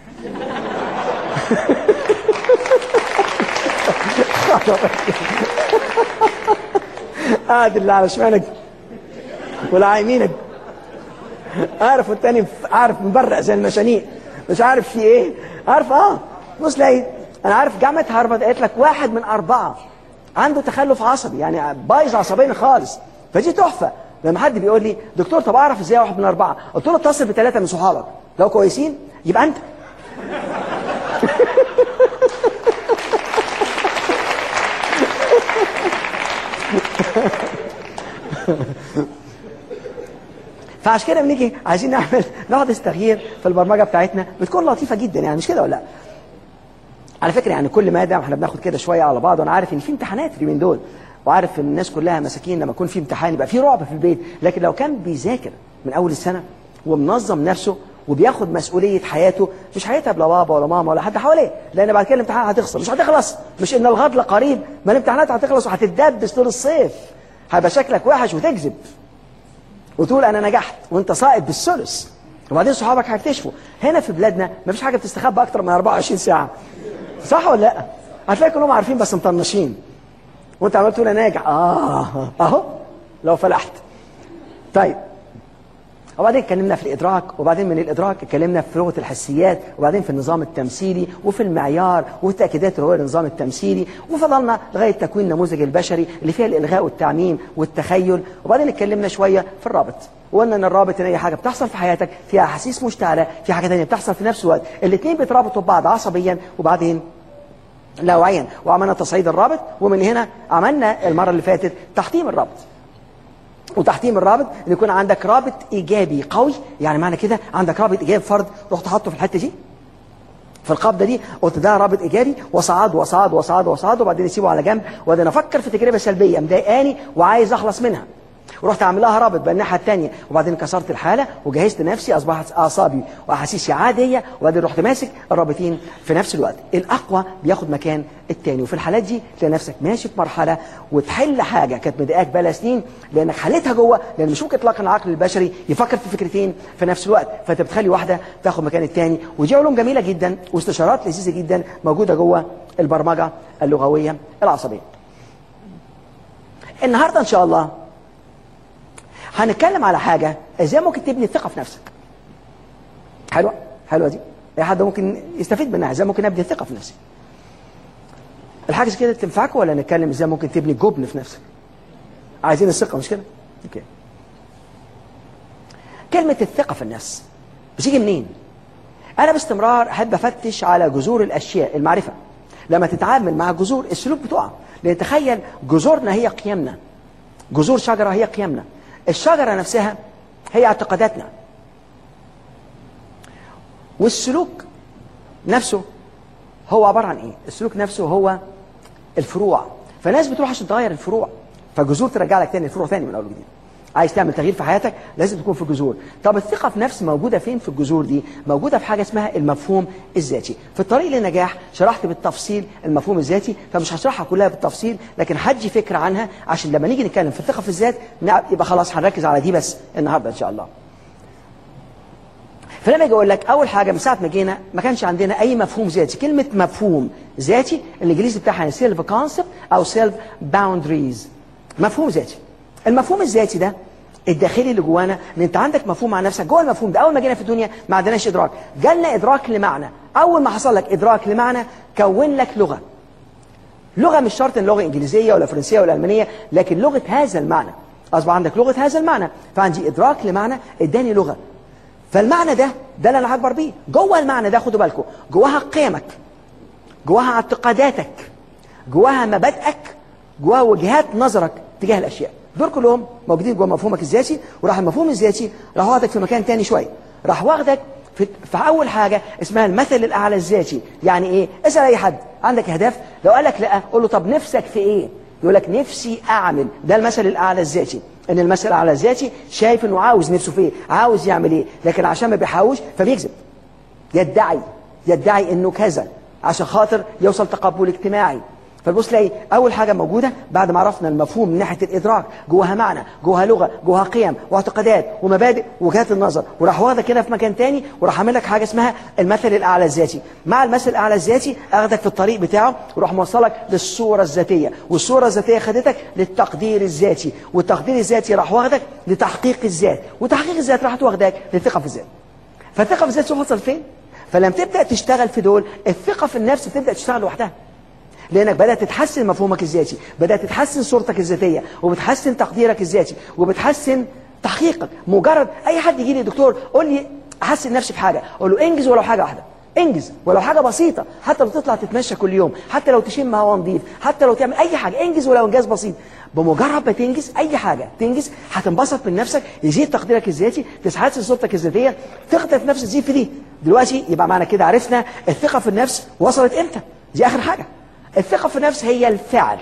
قاعد اللي على شمالك واللي على يمينك عارف والتاني عارف مبرق زي المشانيق مش عارف في ايه عارف اه بص لاقي انا عارف جامعه هارفارد قالت لك واحد من اربعه عنده تخلف عصبي يعني بايظ عصبيا خالص فدي تحفه لما حد بيقول لي دكتور طب اعرف ازاي واحد من اربعه قلت له اتصل بثلاثه من صحابك لو كويسين يبقى انت فعشان كده بنيجي عايزين نعمل نحدث تغيير في البرمجه بتاعتنا بتكون لطيفه جدا يعني مش كده ولا لا على فكره يعني كل ماده احنا بناخد كده شويه على بعض وانا عارف ان في امتحانات اليومين دول وعارف ان الناس كلها مساكين لما يكون في امتحان يبقى في رعب في البيت لكن لو كان بيذاكر من اول السنه ومنظم نفسه وبياخد مسؤوليه حياته مش هيتعب لا بابا ولا ماما ولا حد حواليه لان بعد كده الامتحان هتخلص مش هتخلص مش ان الغد قريب ما الامتحانات هتخلص وهتتدبس طول الصيف هيبقى شكلك وحش وتكذب وتقول انا نجحت وانت ساقط بالثلث وبعدين صحابك هيكتشفوا هنا في بلادنا مفيش حاجه بتستخبى اكتر من 24 ساعه صح ولا لا هتلاقي كلهم عارفين بس مطنشين وانت عمال تقول انا ناجح اه اهو لو فلحت طيب وبعدين اتكلمنا في الادراك وبعدين من الادراك اتكلمنا في لغه الحسيات وبعدين في النظام التمثيلي وفي المعيار والتاكيدات اللي هو النظام التمثيلي وفضلنا لغايه تكوين النموذج البشري اللي فيها الالغاء والتعميم والتخيل وبعدين اتكلمنا شويه في الرابط وقلنا ان الرابط ان اي حاجه بتحصل في حياتك فيها احاسيس مشتعله في حاجه ثانيه بتحصل في نفس الوقت الاثنين بيترابطوا ببعض عصبيا وبعدين لاوعيا وعملنا تصعيد الرابط ومن هنا عملنا المره اللي فاتت تحطيم الرابط وتحتيم الرابط ان يكون عندك رابط ايجابي قوي يعني معنى كده عندك رابط ايجابي فرد رحت حاطه في الحته دي في القبضه دي قلت ده رابط ايجابي وصعد وصعد وصعد وصعد وبعدين اسيبه على جنب وبعدين افكر في تجربه سلبيه مضايقاني وعايز اخلص منها ورحت اعمل لها رابط بالناحيه الثانيه وبعدين كسرت الحاله وجهزت نفسي اصبحت اعصابي واحاسيسي عاديه وبعدين رحت ماسك الرابطين في نفس الوقت الاقوى بياخد مكان الثاني وفي الحالات دي تلاقي نفسك ماشي في مرحله وتحل حاجه كانت مضايقاك بقالها سنين لانك حلتها جوه لان مش ممكن اطلاقا العقل البشري يفكر في فكرتين في نفس الوقت فانت بتخلي واحده تاخد مكان الثاني ودي علوم جميله جدا واستشارات لذيذه جدا موجوده جوه البرمجه اللغويه العصبيه النهارده ان شاء الله هنتكلم على حاجة ازاي ممكن تبني الثقة في نفسك حلوة حلوة دي اي حد ممكن يستفيد منها ازاي ممكن ابني الثقة في نفسي الحاجة كده تنفعكم ولا نتكلم ازاي ممكن تبني جبن في نفسك عايزين الثقة مش كده اوكي كلمة الثقة في النفس بتيجي منين انا باستمرار احب افتش على جذور الاشياء المعرفة لما تتعامل مع جذور السلوك بتقع لان تخيل جذورنا هي قيمنا جذور شجرة هي قيمنا الشجرة نفسها هي اعتقاداتنا والسلوك نفسه هو عبارة عن ايه السلوك نفسه هو الفروع فناس بتروح عشان تغير الفروع فالجذور ترجع لك تاني الفروع تاني من اول وجديد عايز تعمل تغيير في حياتك لازم تكون في الجذور طب الثقة في نفس موجودة فين في الجذور دي موجودة في حاجة اسمها المفهوم الذاتي في الطريق للنجاح شرحت بالتفصيل المفهوم الذاتي فمش هشرحها كلها بالتفصيل لكن هدي فكرة عنها عشان لما نيجي نتكلم في الثقة في الذات يبقى خلاص هنركز على دي بس النهاردة ان شاء الله فلما اجي اقول لك اول حاجه من ساعه ما جينا ما كانش عندنا اي مفهوم ذاتي كلمه مفهوم ذاتي الانجليزي بتاعها سيلف كونسبت او سيلف باوندريز مفهوم ذاتي المفهوم الذاتي ده الداخلي اللي جوانا ان انت عندك مفهوم عن نفسك جوه المفهوم ده اول ما جينا في الدنيا ما عندناش ادراك جالنا ادراك لمعنى اول ما حصل لك ادراك لمعنى كون لك لغه لغه مش شرط ان لغه انجليزيه ولا فرنسيه ولا المانيه لكن لغه هذا المعنى اصبح عندك لغه هذا المعنى فعندي ادراك لمعنى اداني لغه فالمعنى ده ده اللي انا هكبر بيه جوه المعنى ده خدوا بالكم جواها قيمك جواها اعتقاداتك جواها مبادئك جواها وجهات نظرك تجاه الاشياء دول كلهم موجودين جوه مفهومك الذاتي وراح المفهوم الذاتي راح واخدك في مكان تاني شويه راح واخدك في, في اول حاجه اسمها المثل الاعلى الذاتي يعني ايه اسال اي حد عندك اهداف لو قال لك لا قول له طب نفسك في ايه يقول لك نفسي اعمل ده المثل الاعلى الذاتي ان المثل الاعلى الذاتي شايف انه عاوز نفسه فيه عاوز يعمل ايه لكن عشان ما بيحاوش فبيكذب يدعي يدعي انه كذا عشان خاطر يوصل تقبل اجتماعي فالبص تلاقي اول حاجه موجوده بعد ما عرفنا المفهوم من ناحيه الادراك جواها معنى جواها لغه جواها قيم واعتقادات ومبادئ وجهات النظر وراح واخدك كده في مكان تاني وراح عامل لك حاجه اسمها المثل الاعلى الذاتي مع المثل الاعلى الذاتي اخدك في الطريق بتاعه وراح موصلك للصوره الذاتيه والصوره الذاتيه خدتك للتقدير الذاتي والتقدير الذاتي راح واخدك لتحقيق الذات وتحقيق الذات راح واخدك للثقه في الذات فالثقه في الذات توصل فين فلما تبدا تشتغل في دول الثقه في النفس بتبدا تشتغل لوحدها لانك بدات تتحسن مفهومك الذاتي بدات تتحسن صورتك الذاتيه وبتحسن تقديرك الذاتي وبتحسن تحقيقك مجرد اي حد يجي لي دكتور قول لي احسن نفسي في حاجه اقول له انجز ولو حاجه واحده انجز ولو حاجه بسيطه حتى لو تطلع تتمشى كل يوم حتى لو تشم هوا نظيف حتى لو تعمل اي حاجه انجز ولو انجاز بسيط بمجرد ما تنجز اي حاجه تنجز هتنبسط من نفسك يزيد تقديرك الذاتي تحسن صورتك الذاتيه ثقتك في نفسك تزيد في دي دلوقتي يبقى معنى كده عرفنا الثقه في النفس وصلت امتى دي اخر حاجه الثقة في النفس هي الفعل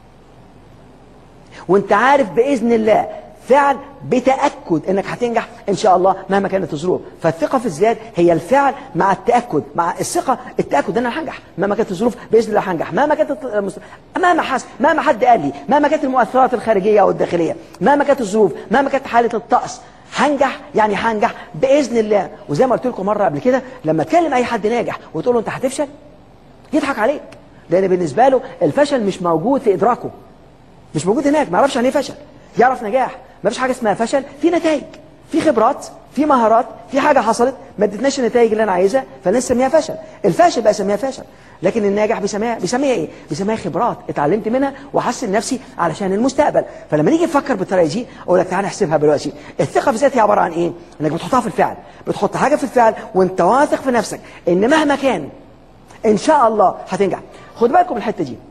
وانت عارف بإذن الله فعل بتأكد انك هتنجح ان شاء الله مهما كانت الظروف فالثقة في الذات هي الفعل مع التأكد مع الثقة التأكد ان انا هنجح مهما كانت الظروف بإذن الله هنجح مهما كانت المست... مهما حس مهما حد قال لي مهما كانت المؤثرات الخارجية او الداخلية مهما كانت الظروف مهما كانت حالة الطقس هنجح يعني هنجح بإذن الله وزي ما قلت لكم مرة قبل كده لما تكلم اي حد ناجح وتقول له انت هتفشل يضحك عليك لان بالنسبه له الفشل مش موجود في ادراكه مش موجود هناك ما يعرفش يعني ايه فشل يعرف نجاح ما فيش حاجه اسمها فشل في نتائج في خبرات في مهارات في حاجه حصلت ما ادتناش النتائج اللي انا عايزها فالناس سميها فشل الفاشل بقى سميها فشل لكن الناجح بيسميها بيسميها ايه بيسميها خبرات اتعلمت منها واحسن نفسي علشان المستقبل فلما نيجي نفكر بالطريقه دي اقول لك تعالى نحسبها دلوقتي الثقه في الذات هي عباره عن ايه انك بتحطها في الفعل بتحط حاجه في الفعل وانت واثق في نفسك ان مهما كان ان شاء الله هتنجح خد بالكم الحته دي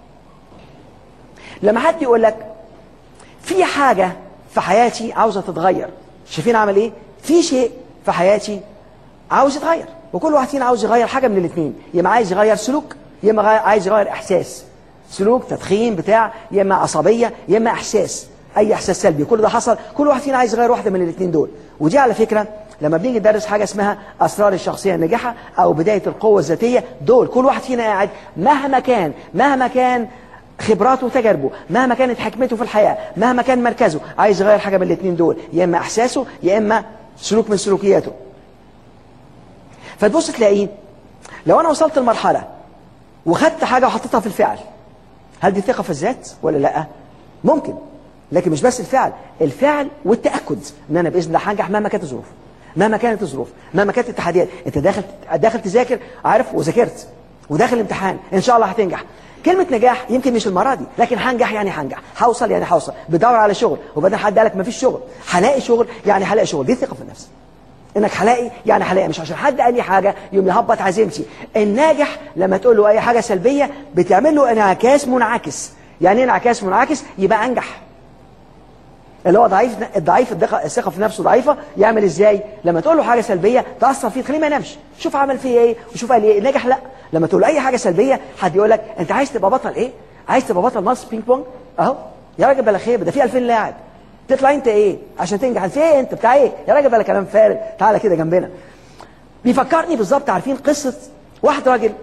لما حد يقول لك في حاجه في حياتي عاوزه تتغير شايفين عمل ايه في شيء في حياتي عاوز يتغير وكل واحد فينا عاوز يغير حاجه من الاثنين يا اما عايز يغير سلوك يا اما عايز يغير احساس سلوك تدخين بتاع يا اما عصبيه يا اما احساس اي احساس سلبي كل ده حصل كل واحد فينا عايز يغير واحده من الاثنين دول ودي على فكره لما بنيجي ندرس حاجه اسمها اسرار الشخصيه الناجحه او بدايه القوه الذاتيه دول كل واحد فينا قاعد مهما كان مهما كان خبراته وتجاربه مهما كانت حكمته في الحياه مهما كان مركزه عايز يغير حاجه من الاثنين دول يا اما احساسه يا اما سلوك من سلوكياته فتبص تلاقيه لو انا وصلت لمرحله وخدت حاجه وحطيتها في الفعل هل دي ثقه في الذات ولا لا ممكن لكن مش بس الفعل الفعل والتاكد ان انا باذن الله هنجح مهما كانت الظروف مهما كانت الظروف مهما كانت التحديات انت داخل داخل تذاكر عارف وذاكرت وداخل امتحان ان شاء الله هتنجح كلمة نجاح يمكن مش المرة دي لكن هنجح يعني هنجح هوصل يعني هوصل بدور على شغل وبعدين حد قالك مفيش شغل هلاقي شغل يعني هلاقي شغل دي ثقة في النفس انك هلاقي يعني هلاقي مش عشان حد قال لي حاجة يوم يهبط عزيمتي الناجح لما تقول له اي حاجة سلبية بتعمل له انعكاس منعكس يعني ايه انعكاس منعكس يبقى انجح اللي هو ضعيف الضعيف الثقه في نفسه ضعيفه يعمل ازاي لما تقول له حاجه سلبيه تاثر فيه تخليه ما ينامش شوف عمل فيه ايه وشوف قال ايه نجح لا لما تقول له اي حاجه سلبيه حد يقول لك انت عايز تبقى بطل ايه عايز تبقى بطل مصر بينج بونج اهو يا راجل بلا خيبه ده في 2000 لاعب تطلع انت ايه عشان تنجح في ايه انت بتاع ايه يا راجل بلا كلام فارغ تعالى كده جنبنا بيفكرني بالظبط عارفين قصه واحد راجل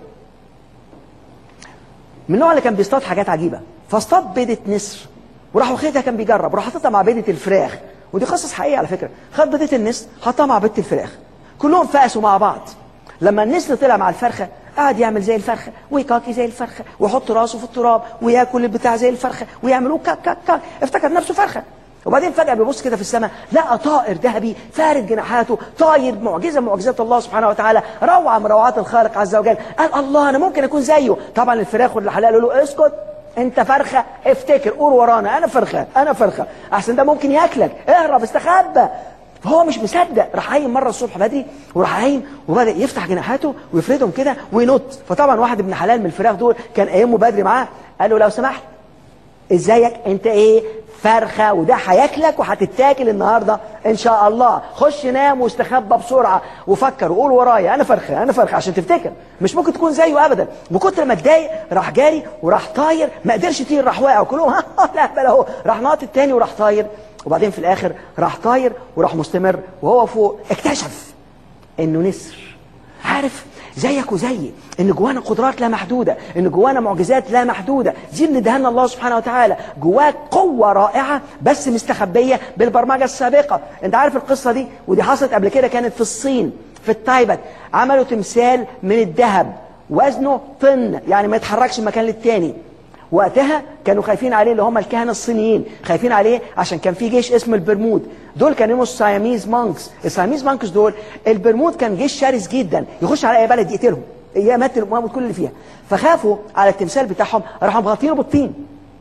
من النوع اللي كان بيصطاد حاجات عجيبه فاصطاد بيضه نسر وراح واخدها كان بيجرب وراح حاططها مع بيضه الفراخ ودي قصص حقيقيه على فكره خد بيضه النسر حطها مع بيضه الفراخ كلهم فقسوا مع بعض لما النسر طلع مع الفرخه قعد يعمل زي الفرخه ويكاكي زي الفرخه ويحط راسه في التراب وياكل البتاع زي الفرخه ويعملوا كاك كاك كاك افتكر نفسه فرخه وبعدين فجأة بيبص كده في السماء لقى طائر ذهبي فارد جناحاته طاير معجزة معجزات الله سبحانه وتعالى روعة من روعات الخالق عز وجل قال الله أنا ممكن أكون زيه طبعا الفراخ واللي قالوا له اسكت انت فرخة افتكر قول ورانا انا فرخة انا فرخة احسن ده ممكن ياكلك اهرب استخبى فهو مش مصدق راح قايم مره الصبح بدري وراح قايم وبدا يفتح جناحاته ويفردهم كده وينط فطبعا واحد ابن حلال من الفراخ دول كان قايمه بدري معاه قال له لو سمحت ازيك انت ايه فرخه وده هياكلك وهتتاكل النهارده ان شاء الله خش نام واستخبى بسرعه وفكر وقول ورايا انا فرخه انا فرخه عشان تفتكر مش ممكن تكون زيه ابدا من كتر ما اتضايق راح جاري وراح طاير ما قدرش يطير راح واقع وكلهم لا بلا اهو راح ناط التاني وراح طاير وبعدين في الاخر راح طاير وراح مستمر وهو فوق اكتشف انه نسر عارف زيك وزيي ان جوانا قدرات لا محدوده ان جوانا معجزات لا محدوده دي اللي دهنا الله سبحانه وتعالى جواك قوه رائعه بس مستخبيه بالبرمجه السابقه انت عارف القصه دي ودي حصلت قبل كده كانت في الصين في التايبت عملوا تمثال من الذهب وزنه طن يعني ما يتحركش من مكان للتاني وقتها كانوا خايفين عليه اللي هم الكهنه الصينيين خايفين عليه عشان كان في جيش اسمه البرمود دول كانوا السايميز مانكس السايميز مانكس دول البرمود كان جيش شرس جدا يخش على اي بلد يقتلهم يمثل ويموت كل اللي فيها فخافوا على التمثال بتاعهم راحوا مغطينه بالطين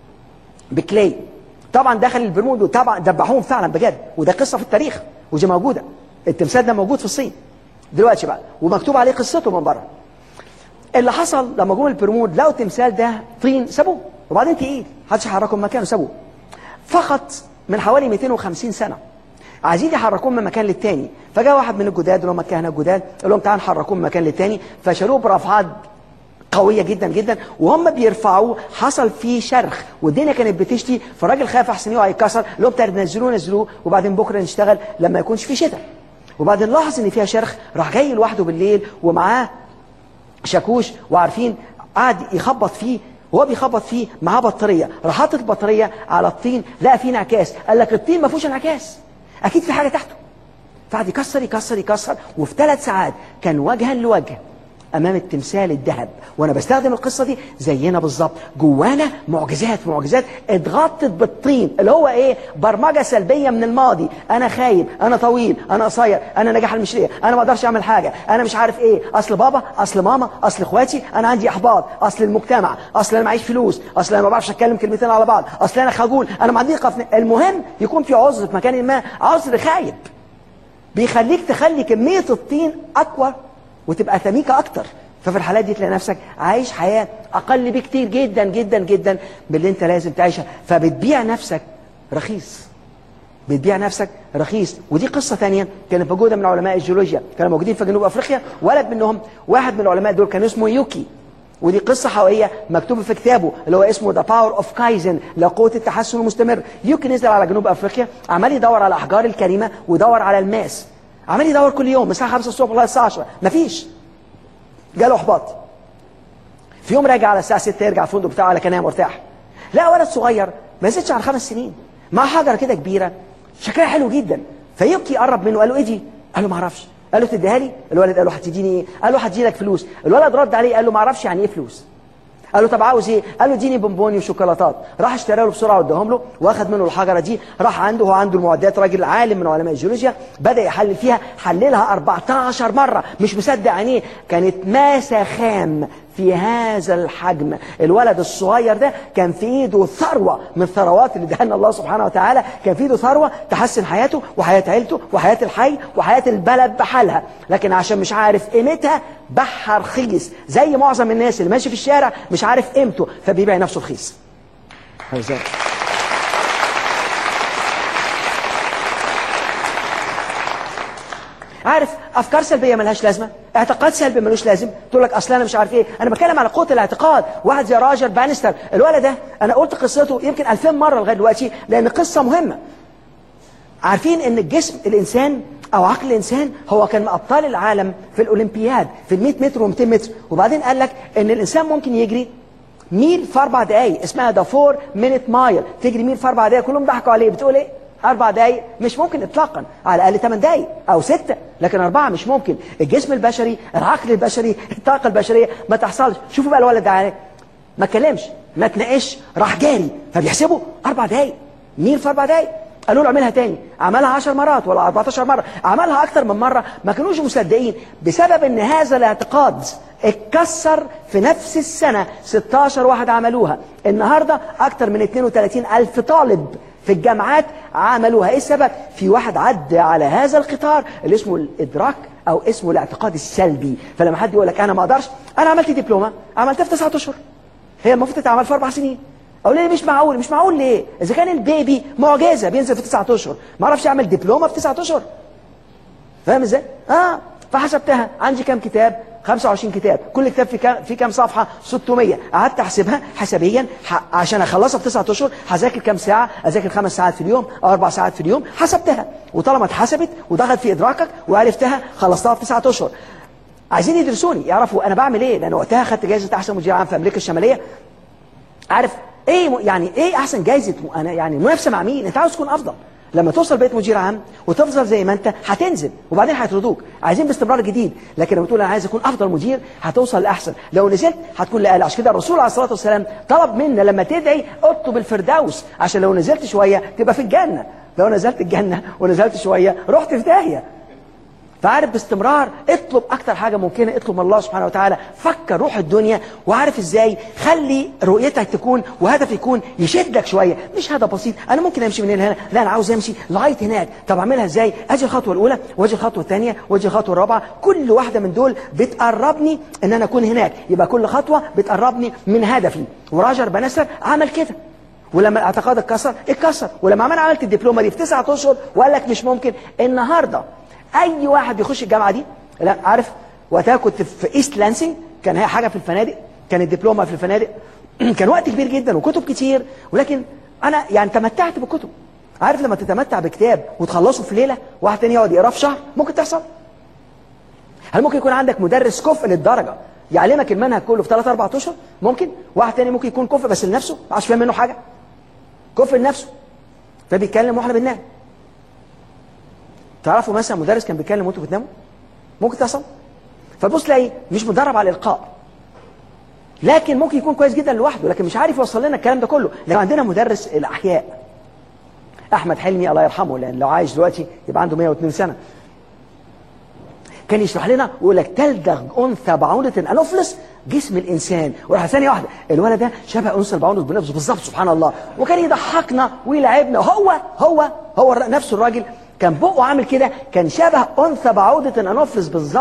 بكلي طبعا دخل البرمود وطبعا دبحوهم فعلا بجد وده قصه في التاريخ ودي موجوده التمثال ده موجود في الصين دلوقتي بقى ومكتوب عليه قصته من بره اللي حصل لما جم البرمود لقوا التمثال ده طين سابوه وبعدين تقيل محدش يحركه من مكانه سابوه فقط من حوالي 250 سنه عايزين يحركوه من مكان للتاني فجاء واحد من الجداد اللي هم الكهنه الجداد قال لهم تعالوا نحركوه من مكان للتاني فشالوه برفعات قويه جدا جدا وهم بيرفعوه حصل فيه شرخ والدنيا كانت بتشتي فالراجل خاف احسن يقع يتكسر قال لهم تعالوا نزلوه نزلوه وبعدين بكره نشتغل لما يكونش في شتاء وبعدين لاحظ ان فيها شرخ راح جاي لوحده بالليل ومعاه شاكوش وعارفين قعد يخبط فيه وهو بيخبط فيه معاه بطاريه راح حاطط البطاريه على الطين لقى فيه انعكاس قال لك الطين ما فيهوش انعكاس اكيد في حاجه تحته فقعد يكسر يكسر يكسر وفي ثلاث ساعات كان وجها لوجه امام التمثال الذهب وانا بستخدم القصه دي زينا بالظبط جوانا معجزات معجزات اتغطت بالطين اللي هو ايه برمجه سلبيه من الماضي انا خايب انا طويل انا قصير انا نجاح المشريه انا ما اقدرش اعمل حاجه انا مش عارف ايه اصل بابا اصل ماما اصل اخواتي انا عندي احباط اصل المجتمع اصل انا معيش فلوس اصل انا ما بعرفش اتكلم كلمتين على بعض اصل انا خجول انا ما عندي قفن المهم يكون في عذر في مكان ما عذر خايب بيخليك تخلي كميه الطين اقوى وتبقى ثميكة أكتر ففي الحالات دي تلاقي نفسك عايش حياة أقل بكتير جدا جدا جدا من اللي أنت لازم تعيشها فبتبيع نفسك رخيص بتبيع نفسك رخيص ودي قصة ثانية كانت موجودة من علماء الجيولوجيا كانوا موجودين في جنوب أفريقيا ولد منهم واحد من العلماء دول كان اسمه يوكي ودي قصة حقيقية مكتوبة في كتابه اللي هو اسمه ذا باور اوف كايزن لقوة التحسن المستمر يوكي نزل على جنوب أفريقيا عمال يدور على الأحجار الكريمة ويدور على الماس عمال يدور كل يوم من الساعه 5 الصبح لغايه الساعه 10 مفيش جاله احباط في يوم راجع على الساعه 6 يرجع الفندق بتاعه على كان نايم مرتاح لقى ولد صغير ما يزيدش عن خمس سنين مع حجره كده كبيره شكلها حلو جدا فيبكي قرب منه قال له ايه دي؟ قال له ما اعرفش قال له تديها لي؟ الولد قال له هتديني ايه؟ قال له هدي لك فلوس الولد رد عليه قال له ما اعرفش يعني ايه فلوس قال له طب عاوز ايه؟ قال له اديني بونبوني وشوكولاتات راح اشترى له بسرعه واداهم له واخد منه الحجره دي راح عنده هو عنده المعدات راجل عالم من علماء الجيولوجيا بدا يحلل فيها حللها 14 مره مش مصدق عينيه كانت ماسه خام في هذا الحجم الولد الصغير ده كان في ايده ثروه من الثروات اللي اداها الله سبحانه وتعالى كان في ايده ثروه تحسن حياته وحياه عيلته وحياه الحي وحياه البلد بحالها لكن عشان مش عارف قيمتها بحها رخيص زي معظم الناس اللي ماشي في الشارع مش عارف قيمته فبيبيع نفسه رخيص عارف افكار سلبيه ملهاش لازمه اعتقاد سلبي ملوش لازم تقول لك اصل انا مش عارف ايه انا بتكلم على قوه الاعتقاد واحد زي راجر بانستر الولد ده انا قلت قصته يمكن 2000 مره لغايه دلوقتي لان قصه مهمه عارفين ان الجسم الانسان او عقل الانسان هو كان من ابطال العالم في الاولمبياد في ال 100 متر و200 متر وبعدين قال لك ان الانسان ممكن يجري ميل في اربع دقائق اسمها ذا فور مينيت مايل تجري ميل في اربع دقائق كلهم ضحكوا عليه بتقول ايه أربع دقايق مش ممكن إطلاقا على الأقل ثمان دقايق أو ستة لكن أربعة مش ممكن الجسم البشري العقل البشري الطاقة البشرية ما تحصلش شوفوا بقى الولد ده عليه ما اتكلمش ما تناقش راح جاري فبيحسبوا أربع دقايق مين في أربع دقايق قالوا له اعملها تاني عملها 10 مرات ولا 14 مرة عملها أكتر من مرة ما كانوش مصدقين بسبب ان هذا الاعتقاد اتكسر في نفس السنة 16 واحد عملوها النهاردة أكتر من 32 ألف طالب في الجامعات عملوها ايه السبب في واحد عدى على هذا القطار اللي اسمه الادراك او اسمه الاعتقاد السلبي فلما حد يقول لك انا ما اقدرش انا عملت دبلومه عملتها في تسعة اشهر هي المفروض تتعمل في اربع سنين او ليه مش معقول مش معقول ليه اذا كان البيبي معجزه بينزل في تسعة اشهر ما اعرفش اعمل دبلومه في تسعة اشهر فاهم ازاي اه فحسبتها عندي كام كتاب 25 كتاب كل كتاب في كام في كام صفحه 600 قعدت احسبها حسابيا ح... عشان اخلصها في 9 اشهر هذاكر كام ساعه اذاكر خمس ساعات في اليوم او اربع ساعات في اليوم حسبتها وطالما اتحسبت ودخلت في ادراكك وعرفتها خلصتها في 9 اشهر عايزين يدرسوني يعرفوا انا بعمل ايه لان وقتها خدت جائزه احسن مدير عام في امريكا الشماليه عارف ايه م... يعني ايه احسن جائزه م... انا يعني منافسه مع مين انت عاوز تكون افضل لما توصل بقيت مدير عام وتفضل زي ما انت هتنزل وبعدين هيطردوك عايزين باستمرار جديد لكن لما تقول انا عايز اكون افضل مدير هتوصل لاحسن لو نزلت هتكون لاقل عشان كده الرسول عليه الصلاه والسلام طلب منا لما تدعي اطلب الفردوس عشان لو نزلت شويه تبقى في الجنه لو نزلت الجنه ونزلت شويه رحت في داهيه فعارف باستمرار اطلب اكتر حاجة ممكنة اطلب من الله سبحانه وتعالى فكر روح الدنيا وعارف ازاي خلي رؤيتك تكون وهدف يكون يشدك شوية مش هدف بسيط انا ممكن امشي من هنا لهنا لا انا عاوز امشي لغاية هناك طب اعملها ازاي اجي الخطوة الاولى واجي الخطوة الثانية واجي الخطوة الرابعة كل واحدة من دول بتقربني ان انا اكون هناك يبقى كل خطوة بتقربني من هدفي وراجر بنسر عمل كده ولما الاعتقاد اتكسر اتكسر ولما عمل عملت الدبلومه دي في تسعة اشهر وقال لك مش ممكن النهارده اي واحد بيخش الجامعه دي لا عارف وقتها كنت في ايست لانسينج كان هي حاجه في الفنادق كان الدبلومه في الفنادق كان وقت كبير جدا وكتب كتير ولكن انا يعني تمتعت بالكتب عارف لما تتمتع بكتاب وتخلصه في ليله واحد تاني يقعد يقراه في شهر ممكن تحصل هل ممكن يكون عندك مدرس كفء للدرجه يعلمك المنهج كله في 3 4 اشهر ممكن واحد تاني ممكن يكون كفء بس لنفسه ما عادش فاهم منه حاجه كفء لنفسه فبيتكلم واحنا بننام تعرفوا مثلا مدرس كان بيتكلم وانتوا بتناموا ممكن تحصل فتبص تلاقي مش مدرب على الالقاء لكن ممكن يكون كويس جدا لوحده لكن مش عارف يوصل لنا الكلام ده كله لو عندنا مدرس الاحياء احمد حلمي الله يرحمه لان لو عايش دلوقتي يبقى عنده 102 سنه كان يشرح لنا ويقول لك تلدغ انثى بعوضه انوفلس جسم الانسان وراح ثانيه واحده الولد ده شبه انثى البعوضه بنفسه بالظبط سبحان الله وكان يضحكنا ويلعبنا وهو هو هو نفسه الراجل كان بقه عامل كده كان شبه انثى بعوضه انوفلس بالظبط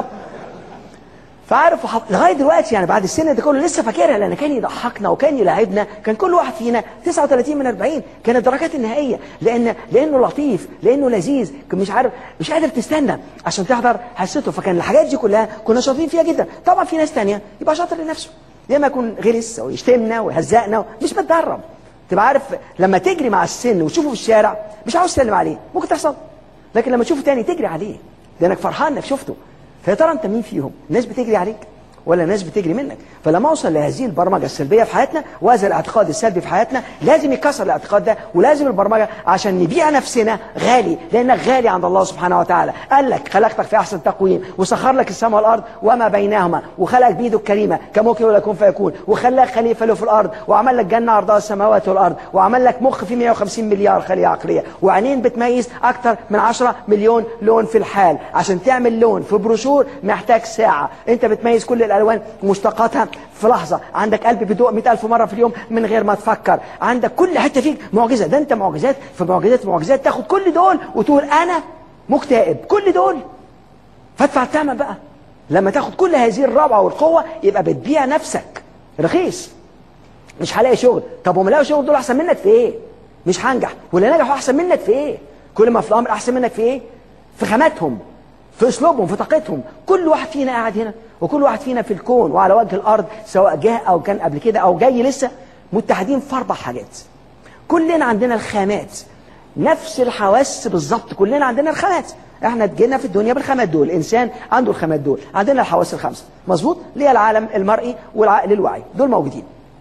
فعارف وحط... لغايه دلوقتي يعني بعد السن ده كله لسه فاكرها لان كان يضحكنا وكان يلاعبنا كان كل واحد فينا 39 من 40 كانت الدرجات النهائيه لان لانه لطيف لانه لذيذ كان مش عارف مش قادر تستنى عشان تحضر حصته فكان الحاجات دي كلها كنا شاطرين فيها جدا طبعا في ناس ثانيه يبقى شاطر لنفسه يا اما يكون غلس او يشتمنا ويهزقنا مش متدرب تبقى عارف لما تجري مع السن وتشوفه في الشارع مش عاوز تسلم عليه ممكن تحصل لكن لما تشوفه تاني تجري عليه لانك فرحان انك شفته فيا ترى انت مين فيهم الناس بتجري عليك ولا الناس بتجري منك فلما اوصل لهذه البرمجه السلبيه في حياتنا وهذا الاعتقاد السلبي في حياتنا لازم يكسر الاعتقاد ده ولازم البرمجه عشان نبيع نفسنا غالي لانك غالي عند الله سبحانه وتعالى قال لك خلقتك في احسن تقويم وسخر لك السماء والارض وما بينهما وخلقك بايده الكريمه كممكن ولا يكون فيكون وخلاك خليفه له في الارض وعمل لك جنه عرضها السماوات والارض وعمل لك مخ فيه 150 مليار خليه عقليه وعينين بتميز اكتر من 10 مليون لون في الحال عشان تعمل لون في بروشور محتاج ساعه انت بتميز كل الالوان مشتقاتها في لحظة عندك قلب بيدق 100000 مرة في اليوم من غير ما تفكر عندك كل حتة فيك معجزة ده انت معجزات في معجزات معجزات تاخد كل دول وتقول انا مكتئب كل دول فادفع الثمن بقى لما تاخد كل هذه الروعة والقوة يبقى بتبيع نفسك رخيص مش هلاقي شغل طب وما لاقي شغل دول احسن منك في ايه مش هنجح واللي نجحوا احسن منك في ايه كل ما في الامر احسن منك في ايه في خاماتهم في اسلوبهم في طاقتهم كل واحد فينا قاعد هنا وكل واحد فينا في الكون وعلى وجه الارض سواء جاء او كان قبل كده او جاي لسه متحدين في اربع حاجات كلنا عندنا الخامات نفس الحواس بالظبط كلنا عندنا الخامات احنا جينا في الدنيا بالخامات دول الانسان عنده الخامات دول عندنا الحواس الخمسه مظبوط اللي هي العالم المرئي والعقل الواعي دول موجودين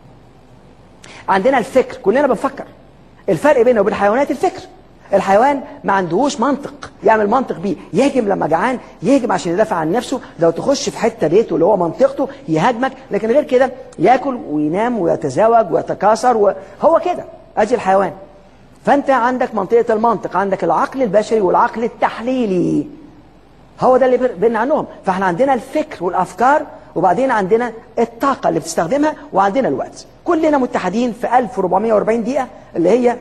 عندنا الفكر كلنا بنفكر الفرق بينه وبين الحيوانات الفكر الحيوان ما عندهوش منطق يعمل منطق بيه يهجم لما جعان يهجم عشان يدافع عن نفسه لو تخش في حته بيته اللي هو منطقته يهاجمك لكن غير كده ياكل وينام ويتزاوج ويتكاثر وهو كده ادي الحيوان فانت عندك منطقه المنطق عندك العقل البشري والعقل التحليلي هو ده اللي بين عنهم فاحنا عندنا الفكر والافكار وبعدين عندنا الطاقه اللي بتستخدمها وعندنا الوقت كلنا متحدين في 1440 دقيقه اللي هي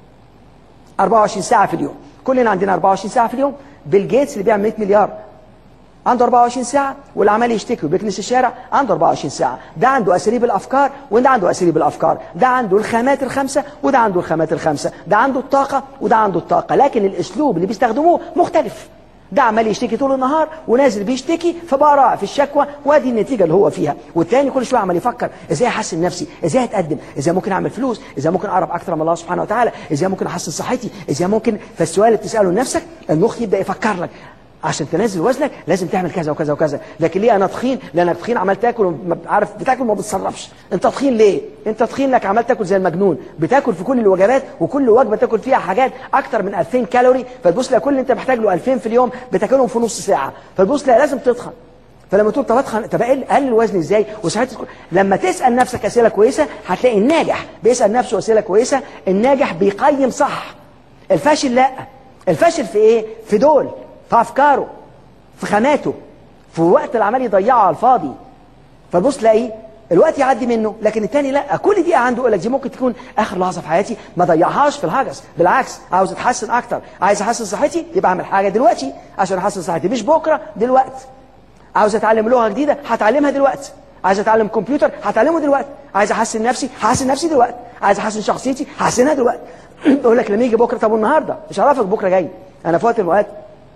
24 ساعة في اليوم كلنا عندنا 24 ساعة في اليوم بيل جيتس اللي بيعمل 100 مليار عنده 24 ساعة واللي عمال يشتكي وبيكنس الشارع عنده 24 ساعة ده عنده أساليب الأفكار وده عنده أساليب الأفكار ده عنده الخامات الخمسة وده عنده الخامات الخمسة ده عنده الطاقة وده عنده الطاقة لكن الأسلوب اللي بيستخدموه مختلف ده عمال يشتكي طول النهار ونازل بيشتكي فبقى رائع في الشكوى وادي النتيجه اللي هو فيها والتاني كل شويه عمال يفكر ازاي احسن نفسي ازاي اتقدم ازاي ممكن اعمل فلوس ازاي ممكن اقرب اكتر من الله سبحانه وتعالى ازاي ممكن احسن صحتي ازاي ممكن فالسؤال اللي بتساله لنفسك المخ يبدا يفكر لك عشان تنزل وزنك لازم تعمل كذا وكذا وكذا لكن ليه انا تخين لانك تخين عمال تاكل وما عارف بتاكل وما بتصرفش انت تخين ليه انت تخين لك عمال تاكل زي المجنون بتاكل في كل الوجبات وكل وجبه تاكل فيها حاجات اكتر من 2000 كالوري فتبص لها كل اللي انت محتاج له 2000 في اليوم بتاكلهم في نص ساعه فتبص لها لازم تتخن فلما تقول طب اتخن طب اقل اقلل الوزن ازاي وساعتها لما تسال نفسك اسئله كويسه هتلاقي الناجح بيسال نفسه اسئله كويسه الناجح بيقيم صح الفاشل لا الفاشل في ايه في دول في افكاره في خاماته في وقت اللي عمال يضيعه على الفاضي فتبص تلاقي الوقت يعدي منه لكن التاني لا كل دقيقه عنده يقول لك دي ممكن تكون اخر لحظه في حياتي ما ضيعهاش في الهجس بالعكس عاوز اتحسن اكتر عايز احسن صحتي يبقى اعمل حاجه دلوقتي عشان احسن صحتي مش بكره دلوقتي عاوز اتعلم لغه جديده هتعلمها دلوقتي عايز اتعلم كمبيوتر هتعلمه دلوقتي عايز احسن نفسي هحسن نفسي دلوقتي عايز احسن شخصيتي هحسنها دلوقتي يقول لك لما يجي بكره طب والنهارده مش هعرفك بكره جاي انا في وقت من الاوقات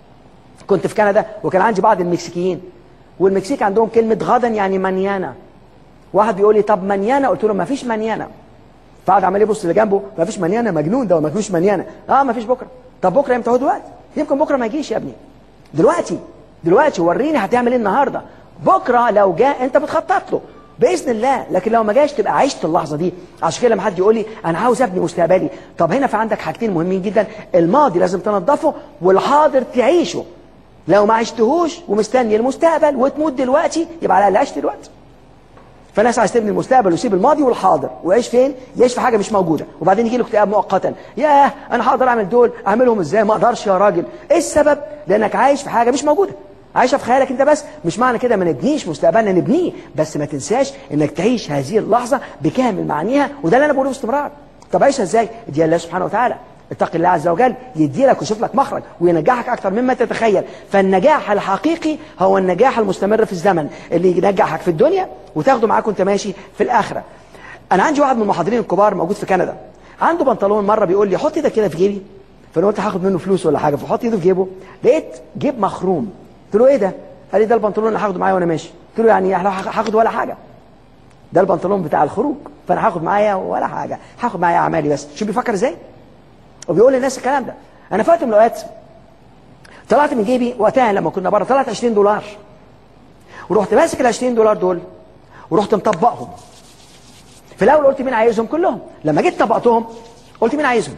كنت في كندا وكان عندي بعض المكسيكيين والمكسيك عندهم كلمة غدا يعني منيانا واحد بيقول لي طب منيانا قلت له ما فيش منيانا فقعد عمال يبص اللي جنبه ما فيش منيانا مجنون ده وما فيش منيانا اه ما فيش بكره طب بكره امتى هو دلوقتي يمكن بكره ما يجيش يا ابني دلوقتي دلوقتي وريني هتعمل ايه النهارده بكره لو جاء انت بتخطط له باذن الله لكن لو ما جاش تبقى عشت اللحظه دي عشان كده لما حد يقول لي انا عاوز ابني مستقبلي طب هنا في عندك حاجتين مهمين جدا الماضي لازم تنظفه والحاضر تعيشه لو ما عشتهوش ومستني المستقبل وتموت دلوقتي يبقى على الاقل عشت دلوقتي فالناس عايز تبني المستقبل ويسيب الماضي والحاضر ويعيش فين يعيش في حاجه مش موجوده وبعدين يجي له اكتئاب مؤقتا ياه انا هقدر اعمل دول اعملهم ازاي ما اقدرش يا راجل ايه السبب لانك عايش في حاجه مش موجوده عايشه في خيالك انت بس مش معنى كده ما نبنيش مستقبلنا نبنيه بس ما تنساش انك تعيش هذه اللحظه بكامل معانيها وده اللي انا بقوله باستمرار طب عيشها ازاي دي الله سبحانه وتعالى اتق الله عز وجل يدي لك ويشوف لك مخرج وينجحك اكتر مما تتخيل فالنجاح الحقيقي هو النجاح المستمر في الزمن اللي ينجحك في الدنيا وتاخده معاك وانت ماشي في الاخره انا عندي واحد من المحاضرين الكبار موجود في كندا عنده بنطلون مره بيقول لي حط ايدك كده في جيبي فانا قلت هاخد منه فلوس ولا حاجه فحط ايده في جيبه لقيت جيب مخروم قلت له ايه ده قال لي ده البنطلون اللي هاخده معايا وانا ماشي قلت له يعني هاخد ولا حاجه ده البنطلون بتاع الخروج فانا هاخد معايا ولا حاجه هاخد معايا اعمالي بس شوف بيفكر ازاي وبيقول للناس الكلام ده انا فات من الاوقات طلعت من جيبي وقتها لما كنا بره طلعت 20 دولار ورحت ماسك ال 20 دولار دول ورحت مطبقهم في الاول قلت مين عايزهم كلهم لما جيت طبقتهم قلت مين عايزهم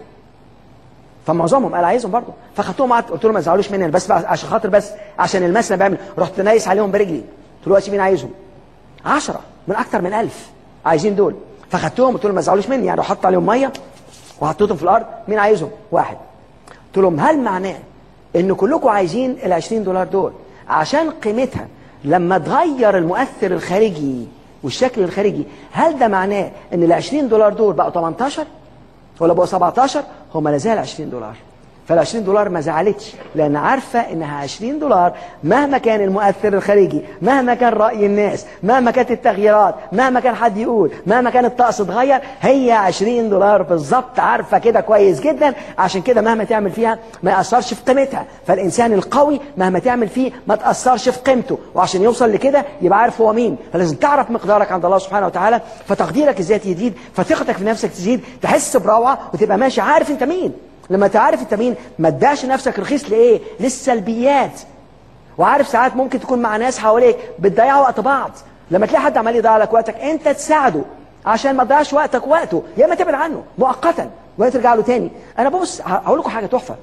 فمعظمهم قال عايزهم برضه فخدتهم قعدت قلت لهم ما تزعلوش مني بس عشان خاطر بس عشان المسنا بعمل رحت نايس عليهم برجلي قلت له مين عايزهم 10 من اكتر من 1000 عايزين دول فخدتهم قلت لهم ما تزعلوش مني يعني حط عليهم ميه وحطيتهم في الارض مين عايزهم واحد قلت لهم هل معناه ان كلكم عايزين ال 20 دولار دول عشان قيمتها لما تغير المؤثر الخارجي والشكل الخارجي هل ده معناه ان ال 20 دولار دول بقوا 18 ولا بقوا 17 هم لا زال 20 دولار فال 20 دولار ما زعلتش لان عارفه انها 20 دولار مهما كان المؤثر الخارجي مهما كان راي الناس مهما كانت التغييرات مهما كان حد يقول مهما كان الطقس اتغير هي 20 دولار بالظبط عارفه كده كويس جدا عشان كده مهما تعمل فيها ما ياثرش في قيمتها فالانسان القوي مهما تعمل فيه ما تاثرش في قيمته وعشان يوصل لكده يبقى عارف هو مين فلازم تعرف مقدارك عند الله سبحانه وتعالى فتقديرك الذاتي يزيد فثقتك في نفسك تزيد تحس بروعه وتبقى ماشي عارف انت مين لما تعرف انت مين ما تدعش نفسك رخيص لايه للسلبيات وعارف ساعات ممكن تكون مع ناس حواليك بتضيعوا وقت بعض لما تلاقي حد عمال يضيع لك وقتك انت تساعده عشان ما تضيعش وقتك وقته يا اما تبعد عنه مؤقتا ولا ترجع له تاني انا ببص هقول لكم حاجه تحفه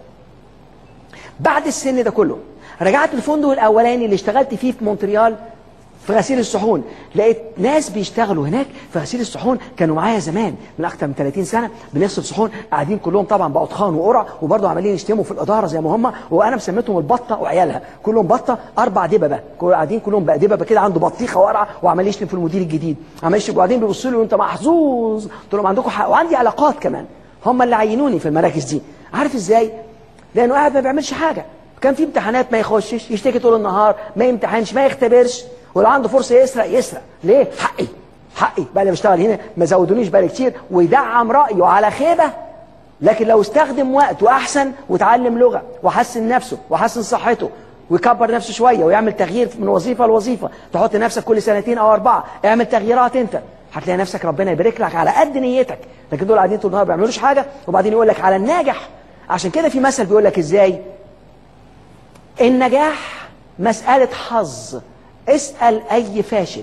بعد السن ده كله رجعت الفندق الاولاني اللي اشتغلت فيه في مونتريال في غسيل الصحون لقيت ناس بيشتغلوا هناك في غسيل الصحون كانوا معايا زمان من اكتر من 30 سنه بنغسل صحون قاعدين كلهم طبعا بقوا طخان وقرع وبرضه عمالين يشتموا في الاداره زي ما هم وانا مسميتهم البطه وعيالها كلهم بطه اربع دببه قاعدين كلهم بقى دببه كده عنده بطيخه وقرع وعمال يشتم في المدير الجديد عمال يشتم وبعدين بيبصوا له انت محظوظ قلت لهم عندكم حق وعندي علاقات كمان هم اللي عينوني في المراكز دي عارف ازاي لانه قاعد ما بيعملش حاجه كان في امتحانات ما يخشش يشتكي طول النهار ما يمتحنش ما يختبرش ولو عنده فرصه يسرق يسرق ليه حقي حقي بقى اللي بشتغل هنا ما زودونيش بقى كتير ويدعم رايه على خيبه لكن لو استخدم وقت واحسن وتعلم لغه وحسن نفسه وحسن صحته ويكبر نفسه شويه ويعمل تغيير من وظيفه لوظيفه تحط نفسك كل سنتين او اربعه اعمل تغييرات انت هتلاقي نفسك ربنا يبارك لك على قد نيتك لكن دول قاعدين طول النهار ما بيعملوش حاجه وبعدين يقول لك على الناجح عشان كده في مثل بيقول لك ازاي النجاح مساله حظ اسال اي فاشل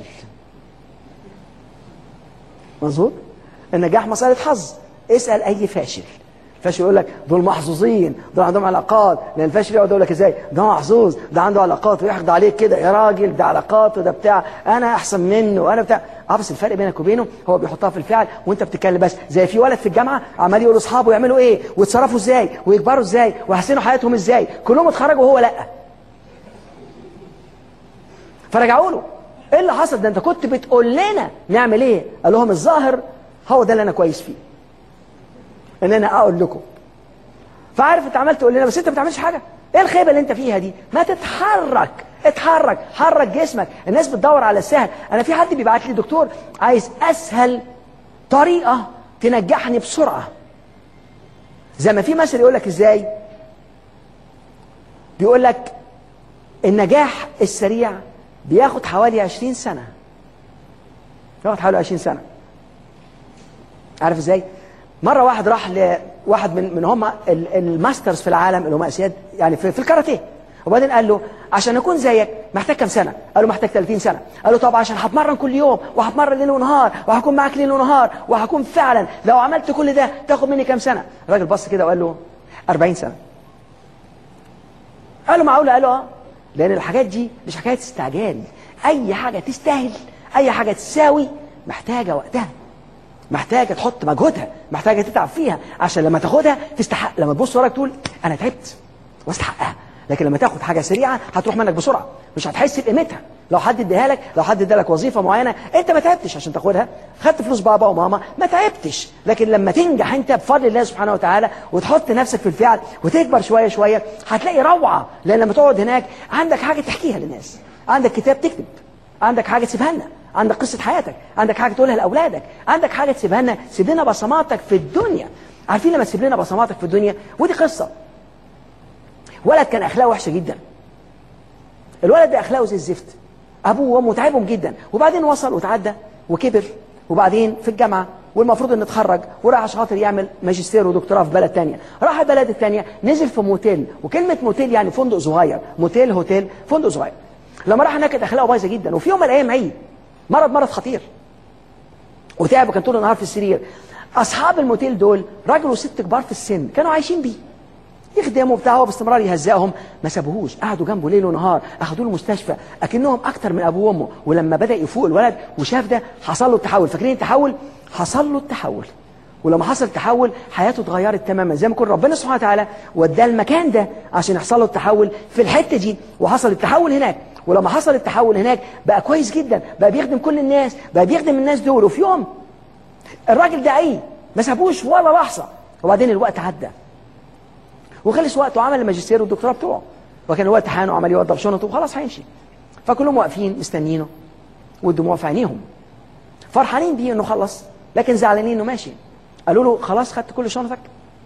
مظبوط النجاح مساله حظ اسال اي فاشل الفاشل يقول لك دول محظوظين دول عندهم علاقات لان الفاشل يقعد يقول لك ازاي ده محظوظ ده عنده علاقات ويحقد عليك كده يا راجل ده علاقات وده بتاع انا احسن منه وانا بتاع اه بس الفرق بينك وبينه هو بيحطها في الفعل وانت بتتكلم بس زي في ولد في الجامعه عمال يقول لاصحابه يعملوا ايه ويتصرفوا ازاي ويكبروا ازاي ويحسنوا حياتهم ازاي كلهم اتخرجوا وهو لا فرجعوا له ايه اللي حصل ده انت كنت بتقول لنا نعمل ايه قال لهم الظاهر هو ده اللي انا كويس فيه ان انا اقول لكم فعارف انت عمال تقول لنا بس انت ما بتعملش حاجه ايه الخيبه اللي انت فيها دي ما تتحرك اتحرك حرك جسمك الناس بتدور على السهل انا في حد بيبعت لي دكتور عايز اسهل طريقه تنجحني بسرعه زي ما في مثل يقول لك ازاي بيقول لك النجاح السريع بياخد حوالي 20 سنه بياخد حوالي 20 سنه عارف ازاي مره واحد راح لواحد من من هم الماسترز في العالم اللي هم اسياد يعني في, في الكاراتيه وبعدين قال له عشان اكون زيك محتاج كام سنه قال له محتاج 30 سنه قال له طب عشان هتمرن كل يوم وهتمرن ليل ونهار وهكون معاك ليل ونهار وهكون فعلا لو عملت كل ده تاخد مني كام سنه الراجل بص كده وقال له 40 سنه قال له معقوله قال له اه لان الحاجات دي مش حكايه استعجال اي حاجه تستاهل اي حاجه تساوي محتاجه وقتها محتاجه تحط مجهودها محتاجه تتعب فيها عشان لما تاخدها تستحق لما تبص وراك تقول انا تعبت واستحقها لكن لما تاخد حاجه سريعه هتروح منك بسرعه مش هتحس بقيمتها لو حد اديها لك لو حد ادالك وظيفه معينه انت ما تعبتش عشان تاخدها خدت فلوس بابا وماما ما تعبتش لكن لما تنجح انت بفضل الله سبحانه وتعالى وتحط نفسك في الفعل وتكبر شويه شويه هتلاقي روعه لان لما تقعد هناك عندك حاجه تحكيها للناس عندك كتاب تكتب عندك حاجه تسيبها لنا عندك قصه حياتك عندك حاجه تقولها لاولادك عندك حاجه تسيبها لنا سيب لنا بصماتك في الدنيا عارفين لما تسيب لنا بصماتك في الدنيا ودي قصه ولد كان اخلاقه وحشه جدا الولد ده اخلاقه زي الزفت ابوه وامه تعبهم جدا وبعدين وصل وتعدى وكبر وبعدين في الجامعه والمفروض انه اتخرج وراح عشان خاطر يعمل ماجستير ودكتوراه في بلد تانية راح البلد التانية نزل في موتيل وكلمه موتيل يعني فندق صغير موتيل هوتيل فندق صغير لما راح هناك كانت اخلاقه بايظه جدا وفي يوم من الايام عيد مرض مرض خطير وتعب وكان طول النهار في السرير اصحاب الموتيل دول راجل وست كبار في السن كانوا عايشين بيه يخدموا بتاعه باستمرار يهزقهم ما سابوهوش قعدوا جنبه ليل ونهار اخدوه المستشفى اكنهم اكتر من ابوه وامه ولما بدا يفوق الولد وشاف ده حصل له التحول فاكرين التحول حصل له التحول ولما حصل التحول حياته اتغيرت تماما زي ما يكون ربنا سبحانه وتعالى وداه المكان ده عشان يحصل له التحول في الحته دي وحصل التحول هناك ولما حصل التحول هناك بقى كويس جدا بقى بيخدم كل الناس بقى بيخدم الناس دول وفي يوم الراجل ده ايه ما سابوش ولا لحظه وبعدين الوقت عدى وخلص وقته وعمل الماجستير والدكتوراه بتوعه وكان الوقت حانه وعمال يوضب شنطه وخلاص هيمشي فكلهم واقفين مستنيينه والدموع في عينيهم فرحانين بيه انه خلص لكن زعلانين انه ماشي قالوا له خلاص خدت كل شنطك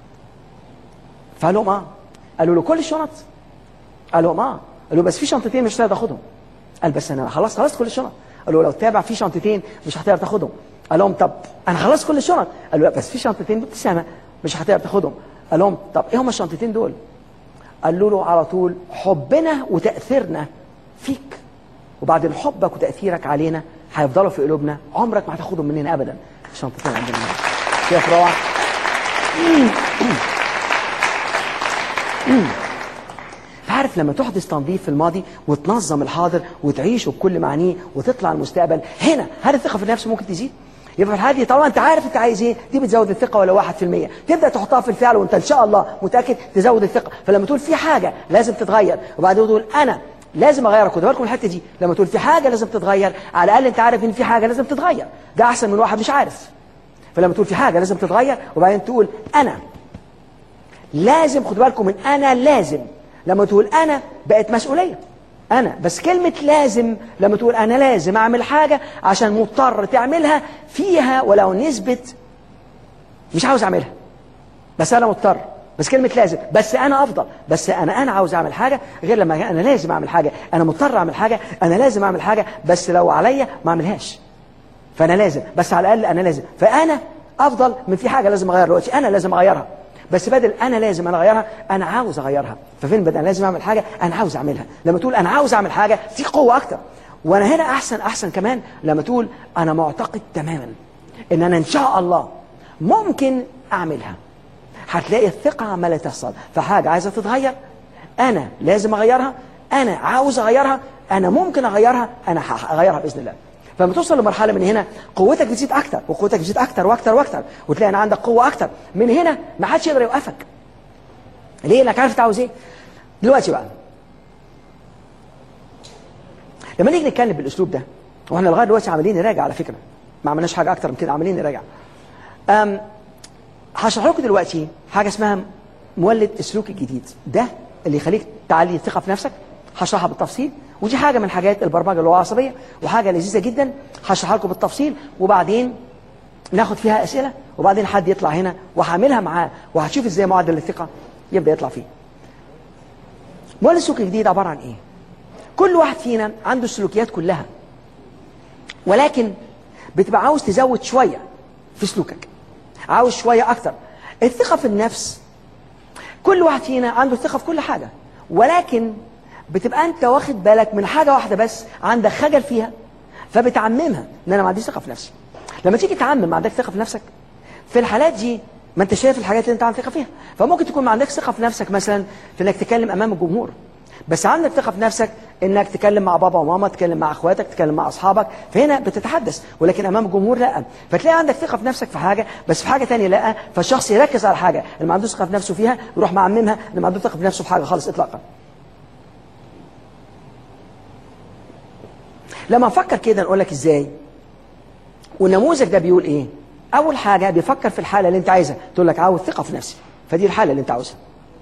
فقال لهم اه قالوا له كل الشنط قال لهم اه قالوا بس في شنطتين مش هتقدر تاخدهم قال بس انا خلاص خلصت كل الشنط قالوا لو تابع في شنطتين مش هتقدر تاخدهم قال لهم طب انا خلصت كل الشنط قالوا لا بس في شنطتين بابتسامه مش هتقدر تاخدهم قال لهم طب ايه هم الشنطتين دول قالوا له على طول حبنا وتاثيرنا فيك وبعدين حبك وتاثيرك علينا هيفضلوا في قلوبنا عمرك ما هتاخدهم مننا ابدا الشنطتين عندنا كيف روعه عارف لما تحدث تنظيف في الماضي وتنظم الحاضر وتعيشه بكل معانيه وتطلع المستقبل هنا هل الثقه في النفس ممكن تزيد يبقى في الحاله دي طالما انت عارف انت عايز ايه دي بتزود الثقه ولا 1% تبدا تحطها في الفعل وانت ان شاء الله متاكد تزود الثقه فلما تقول في حاجه لازم تتغير وبعدين تقول انا لازم اغير خدوا بالكم الحته دي لما تقول في حاجه لازم تتغير على الاقل انت عارف ان في حاجه لازم تتغير ده احسن من واحد مش عارف فلما تقول في حاجه لازم تتغير وبعدين تقول انا لازم خدوا بالكم من انا لازم لما تقول انا بقت مسؤوليه انا بس كلمه لازم لما تقول انا لازم اعمل حاجه عشان مضطر تعملها فيها ولو نسبه مش عاوز اعملها بس انا مضطر بس كلمة لازم بس انا افضل بس انا انا عاوز اعمل حاجة غير لما انا لازم اعمل حاجة انا مضطر اعمل حاجة انا لازم اعمل حاجة بس لو عليا ما اعملهاش فانا لازم بس على الاقل انا لازم فانا افضل من في حاجة لازم اغيرها دلوقتي انا لازم اغيرها بس بدل انا لازم انا اغيرها انا عاوز اغيرها ففين بدل انا لازم اعمل حاجة انا عاوز اعملها لما تقول انا عاوز اعمل حاجة في قوة اكتر وانا هنا احسن احسن كمان لما تقول انا معتقد تماما ان انا ان شاء الله ممكن اعملها هتلاقي الثقة عمالة تحصل فحاجة عايزة تتغير انا لازم اغيرها انا عاوز اغيرها انا ممكن اغيرها انا هغيرها باذن الله فلما توصل لمرحله من هنا قوتك بتزيد اكتر وقوتك بتزيد اكتر واكتر واكتر وتلاقي ان عندك قوه اكتر من هنا ما حدش يقدر يوقفك ليه لانك عارف انت عاوز ايه دلوقتي بقى لما نيجي نتكلم بالاسلوب ده واحنا لغايه دلوقتي عمالين نراجع على فكره ما عملناش حاجه اكتر من كده عمالين نراجع أم هشرح لكم دلوقتي حاجه اسمها مولد السلوك الجديد ده اللي يخليك تعلي الثقه في نفسك هشرحها بالتفصيل ودي حاجه من حاجات البرمجه اللغه العصبيه وحاجه لذيذه جدا هشرحها لكم بالتفصيل وبعدين ناخد فيها اسئله وبعدين حد يطلع هنا وهعملها معاه وهتشوف ازاي معدل الثقه يبدا يطلع فيه مولد السلوك الجديد عباره عن ايه كل واحد فينا عنده السلوكيات كلها ولكن بتبقى عاوز تزود شويه في سلوكك عاوز شويه اكتر الثقه في النفس كل واحد فينا عنده ثقه في كل حاجه ولكن بتبقى انت واخد بالك من حاجه واحده بس عندك خجل فيها فبتعممها ان انا ما عنديش ثقه في نفسي لما تيجي تعمم ما عندك ثقه في نفسك في الحالات دي ما انت شايف الحاجات اللي انت عندك ثقه فيها فممكن تكون ما عندكش ثقه في نفسك مثلا في انك تتكلم امام الجمهور بس عندك ثقه في نفسك انك تتكلم مع بابا وماما تتكلم مع اخواتك تتكلم مع اصحابك فهنا بتتحدث ولكن امام الجمهور لا فتلاقي عندك ثقه في نفسك في حاجه بس في حاجه ثانيه لا فالشخص يركز على حاجه اللي ما عندوش ثقه في نفسه فيها يروح معممها اللي ما عندوش ثقه في نفسه في حاجه خالص اطلاقا لما نفكر كده نقول لك ازاي والنموذج ده بيقول ايه اول حاجه بيفكر في الحاله اللي انت عايزها تقول لك عاوز ثقه في نفسي فدي الحاله اللي انت عاوزها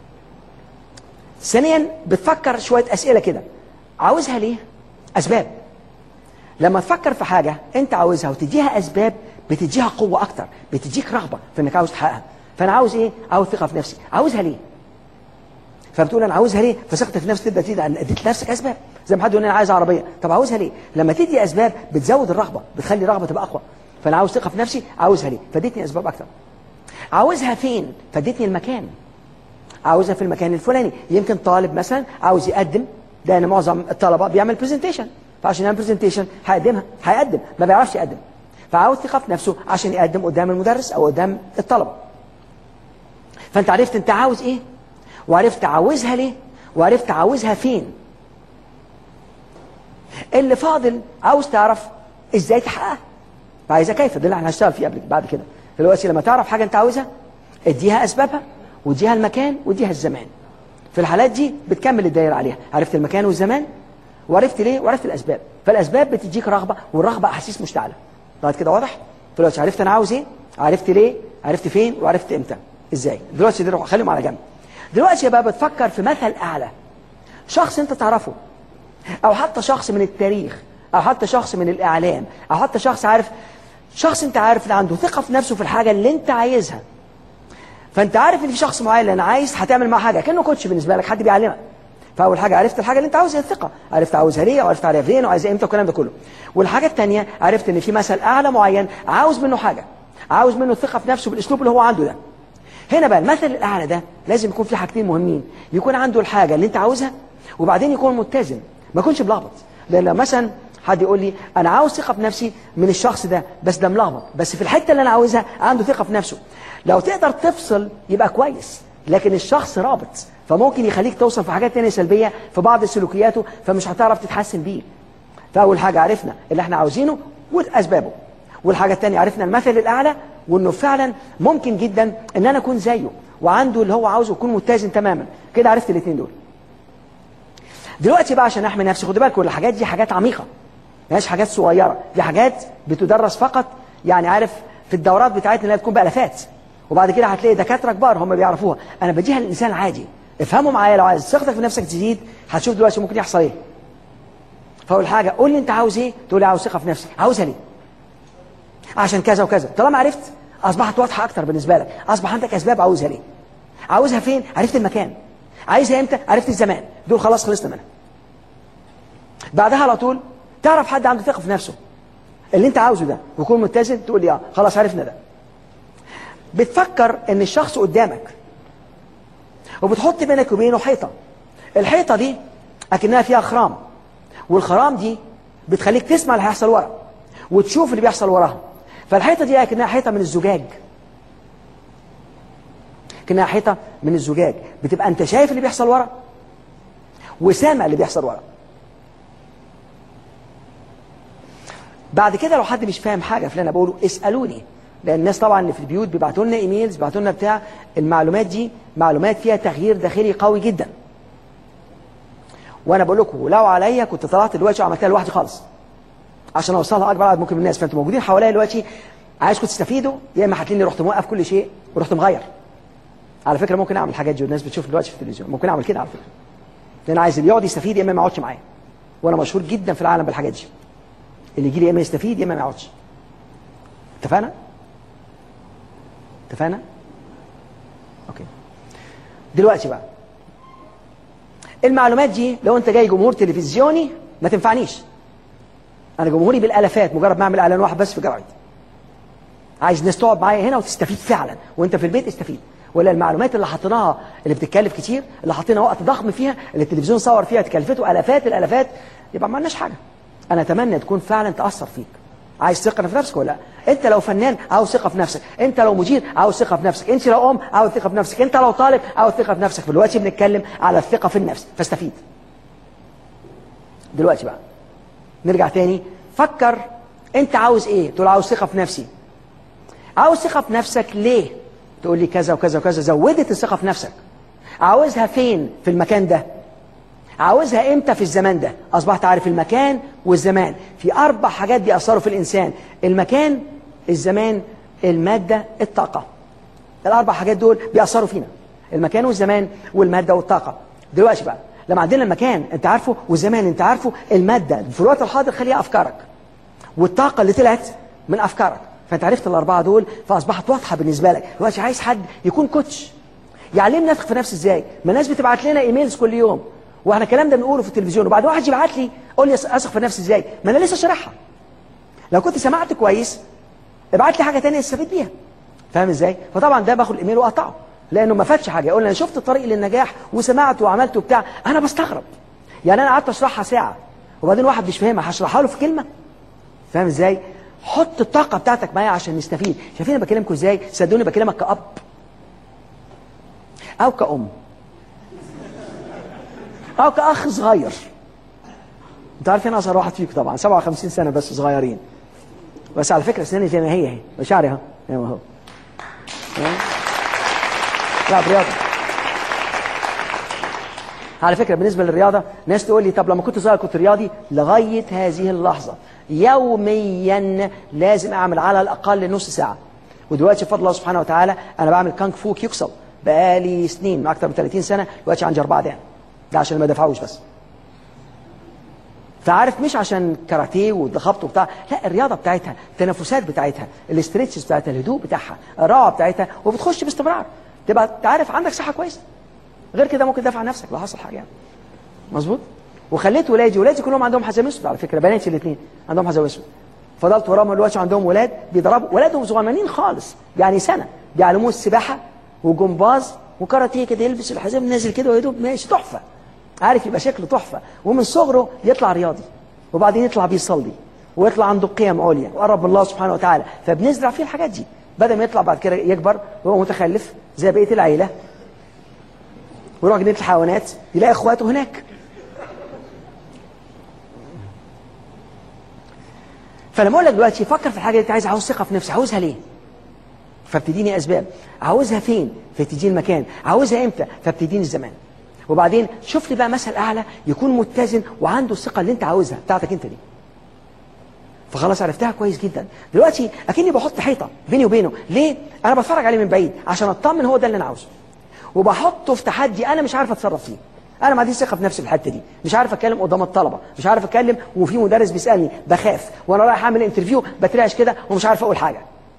ثانيا بتفكر شويه اسئله كده عاوزها ليه اسباب لما تفكر في حاجه انت عاوزها وتديها اسباب بتديها قوه اكتر بتديك رغبه في انك عاوز تحققها فانا عاوز ايه عاوز ثقه في نفسي عاوزها ليه فبتقول انا عاوزها ليه فثقتك في نفسك تبدا تدي اديت لنفسك اسباب زي ما حد يقول انا عايز عربيه طب عاوزها ليه لما تدي اسباب بتزود الرغبه بتخلي الرغبه تبقى اقوى فانا عاوز ثقه في نفسي عاوزها ليه فاديتني اسباب اكتر عاوزها فين فاديتني المكان عاوزها في المكان الفلاني يمكن طالب مثلا عاوز يقدم ده انا معظم الطلبه بيعمل برزنتيشن فعشان يعمل برزنتيشن هيقدمها هيقدم ما بيعرفش يقدم فعاوز ثقه في نفسه عشان يقدم قدام المدرس او قدام الطلبه فانت عرفت انت عاوز ايه وعرفت عاوزها ليه وعرفت عاوزها فين اللي فاضل عاوز تعرف ازاي تحققها فعايزها كيف ده اللي احنا هنشتغل فيه قبل بعد كده دلوقتي لما تعرف حاجه انت عاوزها اديها اسبابها واديها المكان واديها الزمان في الحالات دي بتكمل الدايره عليها عرفت المكان والزمان وعرفت ليه وعرفت الاسباب فالاسباب بتديك رغبه والرغبه احاسيس مشتعله بعد كده واضح دلوقتي عرفت انا عاوز ايه عرفت ليه عرفت فين وعرفت امتى ازاي دلوقتي دي خليهم على جنب دلوقتي بقى بتفكر في مثل اعلى شخص انت تعرفه او حتى شخص من التاريخ او حتى شخص من الاعلام او حتى شخص عارف شخص انت عارف ان عنده ثقه في نفسه في الحاجه اللي انت عايزها فانت عارف ان في شخص معين اللي انا عايز هتعمل معاه حاجه كانه كوتش بالنسبه لك حد بيعلمك فاول حاجه عرفت الحاجه اللي انت عاوزها الثقه عرفت عاوزها ليه وعرفت عليها فين وعايزها امتى والكلام ده كله والحاجه الثانيه عرفت ان في مثل اعلى معين عاوز منه حاجه عاوز منه الثقه في نفسه بالاسلوب اللي هو عنده ده هنا بقى المثل الاعلى ده لازم يكون في حاجتين مهمين يكون عنده الحاجه اللي انت عاوزها وبعدين يكون متزن ما يكونش ملخبط لان لو مثلا حد يقول لي انا عاوز ثقه في نفسي من الشخص ده بس ده ملخبط بس في الحته اللي انا عاوزها عنده ثقه في نفسه لو تقدر تفصل يبقى كويس لكن الشخص رابط فممكن يخليك توصل في حاجات تانية سلبية في بعض سلوكياته فمش هتعرف تتحسن بيه فأول حاجة عرفنا اللي احنا عاوزينه وأسبابه والحاجة التانية عرفنا المثل الأعلى وإنه فعلا ممكن جدا إن أنا أكون زيه وعنده اللي هو عاوزه يكون متزن تماما كده عرفت الاثنين دول دلوقتي بقى عشان احمي نفسي خدوا بالكم الحاجات دي حاجات عميقة مش حاجات صغيرة دي حاجات بتدرس فقط يعني عارف في الدورات بتاعتنا اللي تكون بألفات وبعد كده هتلاقي دكاتره كبار هم بيعرفوها انا بديها للانسان عادي افهموا معايا لو عايز ثقتك في نفسك تزيد هتشوف دلوقتي ممكن يحصل ايه فاول حاجه قول لي انت عاوز ايه تقول لي عاوز ثقه في نفسي عاوزها ليه عشان كذا وكذا طالما عرفت اصبحت واضحه اكتر بالنسبه لك اصبح عندك اسباب عاوزها ليه عاوزها فين عرفت المكان عايزها امتى عرفت الزمان دول خلاص خلصنا منها بعدها على طول تعرف حد عنده ثقه في نفسه اللي انت عاوزه ده ويكون متزن تقول لي اه خلاص عرفنا ده بتفكر ان الشخص قدامك وبتحط بينك وبينه حيطه الحيطه دي اكنها فيها خرام والخرام دي بتخليك تسمع اللي هيحصل ورا وتشوف اللي بيحصل وراها فالحيطه دي اكنها حيطه من الزجاج كأنها حيطه من الزجاج بتبقى انت شايف اللي بيحصل ورا وسامع اللي بيحصل ورا بعد كده لو حد مش فاهم حاجه في اللي انا بقوله اسالوني لان الناس طبعا اللي في البيوت بيبعتوا لنا ايميلز بيبعتوا لنا بتاع المعلومات دي معلومات فيها تغيير داخلي قوي جدا وانا بقول لكم لو عليا كنت طلعت دلوقتي وعملتها لوحدي خالص عشان اوصلها اكبر عدد ممكن من الناس فانتوا موجودين حواليا دلوقتي عايزكم تستفيدوا يا اما هتلاقيني رحت موقف كل شيء ورحت مغير على فكره ممكن اعمل الحاجات دي والناس بتشوف دلوقتي في التلفزيون ممكن اعمل كده على فكره لان عايز اللي يقعد يستفيد يا اما ما يقعدش معايا وانا مشهور جدا في العالم بالحاجات دي اللي يجي لي يا اما يستفيد يا اما ما يقعدش اتفقنا اتفقنا اوكي دلوقتي بقى المعلومات دي لو انت جاي جمهور تلفزيوني ما تنفعنيش انا جمهوري بالالافات مجرد ما اعمل اعلان واحد بس في جرايد عايز ناس تقعد معايا هنا وتستفيد فعلا وانت في البيت استفيد ولا المعلومات اللي حطيناها اللي بتتكلف كتير اللي حطينا وقت ضخم فيها اللي التلفزيون صور فيها تكلفته الافات الالافات يبقى ما عملناش حاجه انا اتمنى تكون فعلا تاثر فيك عايز ثقه في نفسك ولا لا انت لو فنان عاوز ثقه في نفسك انت لو مدير عاوز ثقه في نفسك انت لو ام عاوز ثقه في نفسك انت لو طالب عاوز ثقه في نفسك دلوقتي بنتكلم على الثقه في النفس فاستفيد دلوقتي بقى نرجع تاني فكر انت عاوز ايه تقول عاوز ثقه في نفسي عاوز ثقه في نفسك ليه تقول لي كذا وكذا وكذا زودت الثقه في نفسك عاوزها فين في المكان ده عاوزها امتى في الزمان ده اصبحت عارف المكان والزمان في اربع حاجات بيأثروا في الانسان المكان الزمان المادة الطاقة الاربع حاجات دول بيأثروا فينا المكان والزمان والمادة والطاقة دلوقتي بقى لما عندنا المكان انت عارفه والزمان انت عارفه المادة في الوقت الحاضر خليها افكارك والطاقة اللي طلعت من افكارك فانت عرفت الاربعة دول فاصبحت واضحة بالنسبة لك دلوقتي عايز حد يكون كوتش يعلمنا نثق في نفس ازاي ما الناس بتبعت لنا ايميلز كل يوم واحنا الكلام ده بنقوله في التلفزيون وبعد واحد يبعت لي قول لي اثق في نفسي ازاي ما انا لسه شارحها لو كنت سمعت كويس ابعت لي حاجه ثانيه استفيد بيها فاهم ازاي فطبعا ده باخد الايميل واقطعه لانه ما فاتش حاجه يقول لي انا شفت الطريق للنجاح وسمعت وعملت وبتاع انا بستغرب يعني انا قعدت اشرحها ساعه وبعدين واحد مش فاهمها هشرحها له في كلمه فاهم ازاي حط الطاقه بتاعتك معايا عشان نستفيد شايفين انا بكلمكم ازاي صدقوني بكلمك كاب او كأم او كاخ صغير انت عارفين اصغر واحد فيكم طبعا 57 سنه بس صغيرين بس على فكره سناني زي ما هي اهي وشعري اهو زي ما هو لا برياضه على فكره بالنسبه للرياضه ناس تقول لي طب لما كنت صغير كنت رياضي لغايه هذه اللحظه يوميا لازم اعمل على الاقل نص ساعه ودلوقتي بفضل الله سبحانه وتعالى انا بعمل كانج فو كيوكسل بقالي سنين اكتر من 30 سنه دلوقتي عندي اربعه دقن ده عشان ما دفعوش بس فعارف مش عشان كاراتيه وخبط وبتاع لا الرياضه بتاعتها التنافسات بتاعتها الاسترتشز بتاعتها الهدوء بتاعها الروعه بتاعتها وبتخش باستمرار تبقى تعرف عندك صحه كويسه غير كده ممكن تدافع عن نفسك لو حصل حاجه يعني مظبوط وخليت ولادي ولادي كلهم عندهم حزام اسود على فكره بناتي الاثنين عندهم حزام اسود فضلت وراهم دلوقتي عندهم ولاد بيضربوا ولادهم صغننين خالص يعني سنه بيعلموه السباحه وجمباز وكاراتيه كده يلبس الحزام نازل كده ويدوب ماشي تحفه عارف يبقى شكله تحفه ومن صغره يطلع رياضي وبعدين يطلع بيصلي ويطلع عنده قيم عليا وقرب من الله سبحانه وتعالى فبنزرع فيه الحاجات دي بدل ما يطلع بعد كده يكبر وهو متخلف زي بقيه العيله ويروح جنينه الحيوانات يلاقي اخواته هناك فلما اقول لك دلوقتي فكر في الحاجه اللي انت عايز عاوز ثقه في نفسي عاوزها ليه فبتديني اسباب عاوزها فين فتديني المكان عاوزها امتى فبتديني الزمان وبعدين شوف لي بقى مثل اعلى يكون متزن وعنده الثقه اللي انت عاوزها بتاعتك انت دي فخلاص عرفتها كويس جدا دلوقتي اكني بحط حيطه بيني وبينه ليه انا بتفرج عليه من بعيد عشان اطمن هو ده اللي انا عاوزه وبحطه في تحدي انا مش عارف اتصرف فيه انا ما عنديش ثقه في نفسي في الحته دي مش عارف اتكلم قدام الطلبه مش عارف اتكلم وفي مدرس بيسالني بخاف وانا رايح اعمل انترفيو بترعش كده ومش عارف اقول حاجه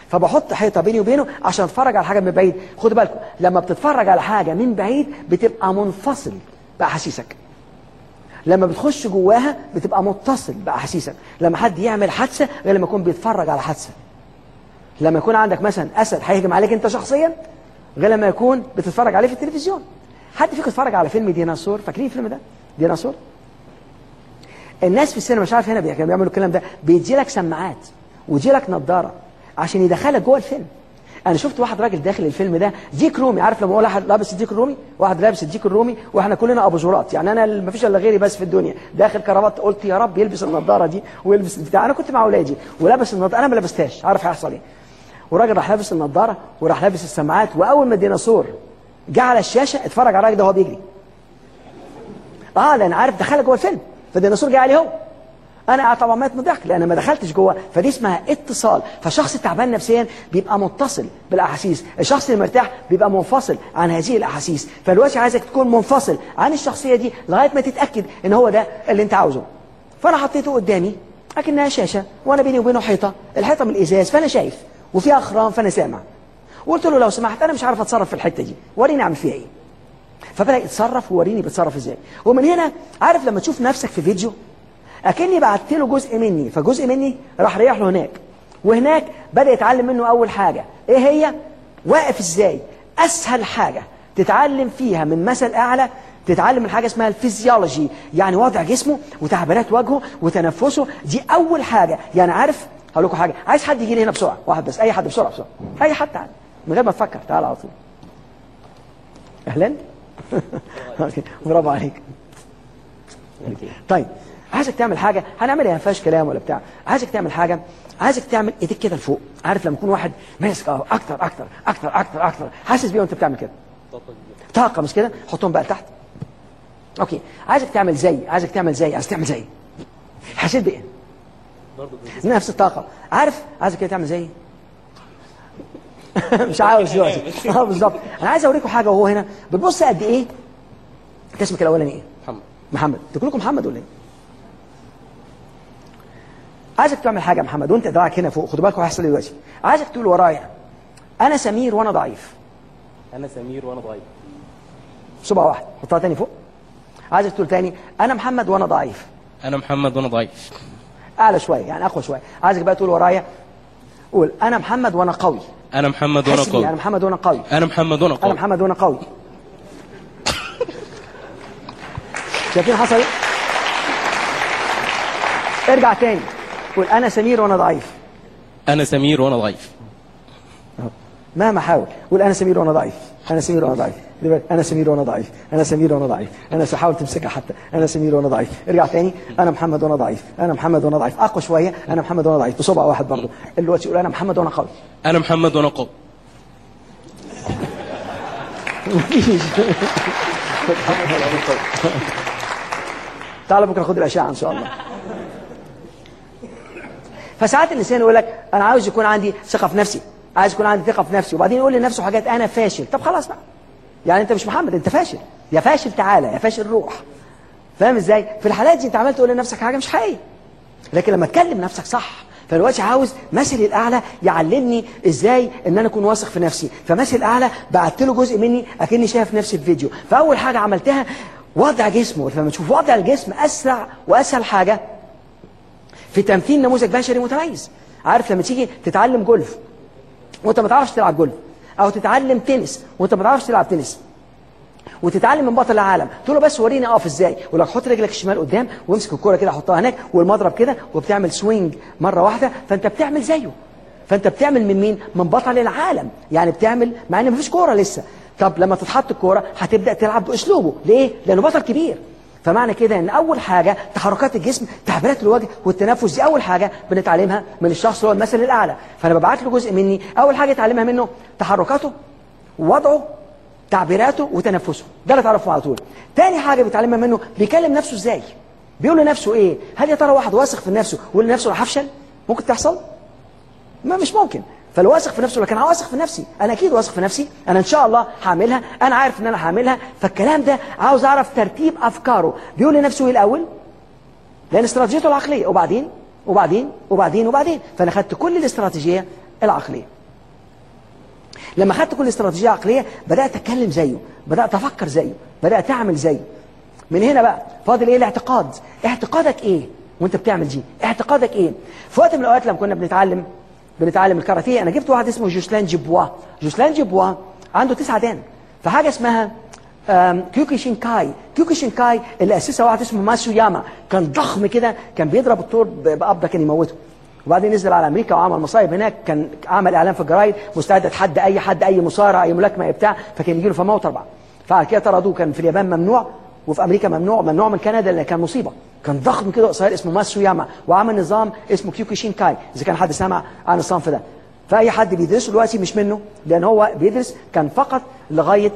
فبحط حيطه بيني وبينه عشان اتفرج على حاجه من بعيد خدوا بالكم لما بتتفرج على حاجه من بعيد بتبقى منفصل باحاسيسك لما بتخش جواها بتبقى متصل باحاسيسك لما حد يعمل حادثه غير لما يكون بيتفرج على حادثه لما يكون عندك مثلا اسد هيهجم عليك انت شخصيا غير لما يكون بتتفرج عليه في التلفزيون حد فيكم اتفرج على فيلم ديناصور فاكرين الفيلم ده ديناصور الناس في السينما مش عارف هنا كانوا بيعملوا الكلام ده بيدي لك سماعات ويدي لك نظاره عشان يدخلك جوه الفيلم انا شفت واحد راجل داخل الفيلم ده ديك رومي عارف لما اقول واحد لابس الديك الرومي واحد لابس الديك الرومي واحنا كلنا اباجورات يعني انا ما فيش الا غيري بس في الدنيا داخل كرافات قلت يا رب يلبس النظاره دي ويلبس البتاع انا كنت مع اولادي ولابس النظاره انا ما لبستهاش عارف هيحصل ايه وراجل راح لابس النظاره وراح لابس السماعات واول ما الديناصور جه على الشاشه اتفرج على الراجل ده وهو بيجري اه لان عارف دخلك جوه الفيلم فالديناصور جه عليه هو انا قاعد طبعا مات من الضحك لان ما دخلتش جوه فدي اسمها اتصال فالشخص التعبان نفسيا بيبقى متصل بالاحاسيس الشخص المرتاح بيبقى منفصل عن هذه الاحاسيس فالوقت عايزك تكون منفصل عن الشخصيه دي لغايه ما تتاكد ان هو ده اللي انت عاوزه فانا حطيته قدامي لكنها شاشه وانا بيني وبينه حيطه الحيطه من الازاز فانا شايف وفيها اخرام فانا سامع وقلت له لو سمحت انا مش عارف اتصرف في الحته دي وريني اعمل فيها ايه فبدا يتصرف ووريني بيتصرف ازاي ومن هنا عارف لما تشوف نفسك في فيديو اكني بعت له جزء مني فجزء مني راح ريح له هناك وهناك بدا يتعلم منه اول حاجه ايه هي واقف ازاي اسهل حاجه تتعلم فيها من مثل اعلى تتعلم من حاجه اسمها الفيزيولوجي يعني وضع جسمه وتعبيرات وجهه وتنفسه دي اول حاجه يعني عارف هقول لكم حاجه عايز حد يجي لي هنا بسرعه واحد بس اي حد بسرعه بسرعه اي حد تعال من غير ما تفكر تعال على طول اهلا اوكي برافو عليك طيب عايزك تعمل حاجه هنعملها ما فيهاش كلام ولا بتاع عايزك تعمل حاجه عايزك تعمل ايديك كده لفوق عارف لما يكون واحد ماسك اه اكتر اكتر اكتر اكتر اكتر حاسس بيه وانت بتعمل كده طاقه مش كده حطهم بقى تحت اوكي عايزك تعمل زي عايزك تعمل زي عايز تعمل زي حسيت بايه نفس الطاقه عارف عايزك كده تعمل زي مش عاوز دلوقتي اه بالظبط انا عايز اوريكم حاجه وهو هنا بتبص قد ايه انت اسمك الاولاني ايه محمد محمد انتوا كلكم محمد ولا ايه عايزك تعمل حاجه يا محمد وانت دراعك هنا فوق خدوا بالكم هيحصل ايه دلوقتي عايزك تقول ورايا انا سمير وانا ضعيف انا سمير وانا ضعيف صبع واحد حطها تاني فوق عايزك تقول تاني انا محمد وانا ضعيف انا محمد وانا ضعيف اعلى شويه يعني اقوى شويه عايزك بقى تقول ورايا قول انا محمد وانا قوي انا محمد وانا حس بيه، انا قوي محمد وانا قوي انا محمد وانا انا قوي محمد وانا قوي شايفين حصل ايه ارجع تاني قول انا سمير وانا ضعيف انا سمير وانا ضعيف مهما حاول قول انا سمير وانا ضعيف انا سمير وانا ضعيف دلوقتي انا سمير وانا ضعيف انا سمير وانا ضعيف انا حاول تمسكها حتى انا سمير وانا ضعيف ارجع تاني انا محمد وانا ضعيف انا محمد وانا ضعيف اقوى شويه انا محمد وانا ضعيف بصبع واحد برضه دلوقتي قول انا محمد وانا قوي انا محمد وانا قوي مفيش تعال بكره خد الاشعه ان شاء الله فساعات الانسان يقول لك انا عاوز يكون عندي ثقه في نفسي عايز يكون عندي ثقه في نفسي وبعدين يقول لنفسه حاجات انا فاشل طب خلاص بقى يعني انت مش محمد انت فاشل يا فاشل تعالى يا فاشل روح فاهم ازاي في الحالات دي انت عمال تقول لنفسك حاجه مش حقيقيه لكن لما تكلم نفسك صح فالوقت عاوز مثلي الاعلى يعلمني ازاي ان انا اكون واثق في نفسي فمثل الاعلى بعت له جزء مني اكني شايف نفسي في فيديو فاول حاجه عملتها وضع جسمه فلما تشوف وضع الجسم اسرع واسهل حاجه في تمثيل نموذج بشري متميز عارف لما تيجي تتعلم جولف وانت ما تعرفش تلعب جولف او تتعلم تنس وانت ما تعرفش تلعب تنس وتتعلم من بطل العالم تقول له بس وريني اقف ازاي يقول لك حط رجلك الشمال قدام وامسك الكوره كده حطها هناك والمضرب كده وبتعمل سوينج مره واحده فانت بتعمل زيه فانت بتعمل من مين من بطل العالم يعني بتعمل مع ان مفيش كوره لسه طب لما تتحط الكوره هتبدا تلعب باسلوبه ليه لانه بطل كبير فمعنى كده ان اول حاجه تحركات الجسم تعبيرات الوجه والتنفس دي اول حاجه بنتعلمها من الشخص اللي هو المثل الاعلى فانا ببعت له جزء مني اول حاجه اتعلمها منه تحركاته ووضعه تعبيراته وتنفسه ده اللي تعرفه على طول تاني حاجه بيتعلمها منه بيكلم نفسه ازاي بيقول لنفسه ايه هل يا ترى واحد واثق في نفسه ويقول لنفسه انا هفشل ممكن تحصل ما مش ممكن فلو واثق في نفسه لكن انا واثق في نفسي انا اكيد واثق في نفسي انا ان شاء الله هعملها انا عارف ان انا هعملها فالكلام ده عاوز اعرف ترتيب افكاره بيقول لنفسه ايه الاول لان استراتيجيته العقليه وبعدين وبعدين وبعدين وبعدين فانا خدت كل الاستراتيجيه العقليه لما خدت كل استراتيجيه عقليه بدات اتكلم زيه بدات افكر زيه بدات اعمل زيه من هنا بقى فاضل ايه الاعتقاد اعتقادك ايه وانت بتعمل دي اعتقادك ايه في وقت من الاوقات لما كنا بنتعلم بنتعلم الكاراتيه انا جبت واحد اسمه جوسلان جيبوا جوسلان جيبوا عنده تسعة دان في حاجه اسمها آم، كيوكي شينكاي كيوكي شينكاي اللي اسسها واحد اسمه ماسو ياما كان ضخم كده كان بيضرب الطور ب- بقبضه كان يموته وبعدين نزل على امريكا وعمل مصايب هناك كان عمل اعلان في الجرايد مستعد يتحدى اي حد اي مصارع اي ملاكمه اي بتاع فكان يجي له فموت اربعه فعلى كده طردوه كان في اليابان ممنوع وفي امريكا ممنوع ممنوع من كندا لان كان مصيبه كان ضخم كده قصير اسمه ماسو ياما وعمل نظام اسمه كيوكي شينكاي اذا كان حد سمع عن الصنف ده فاي حد بيدرسه دلوقتي مش منه لان هو بيدرس كان فقط لغايه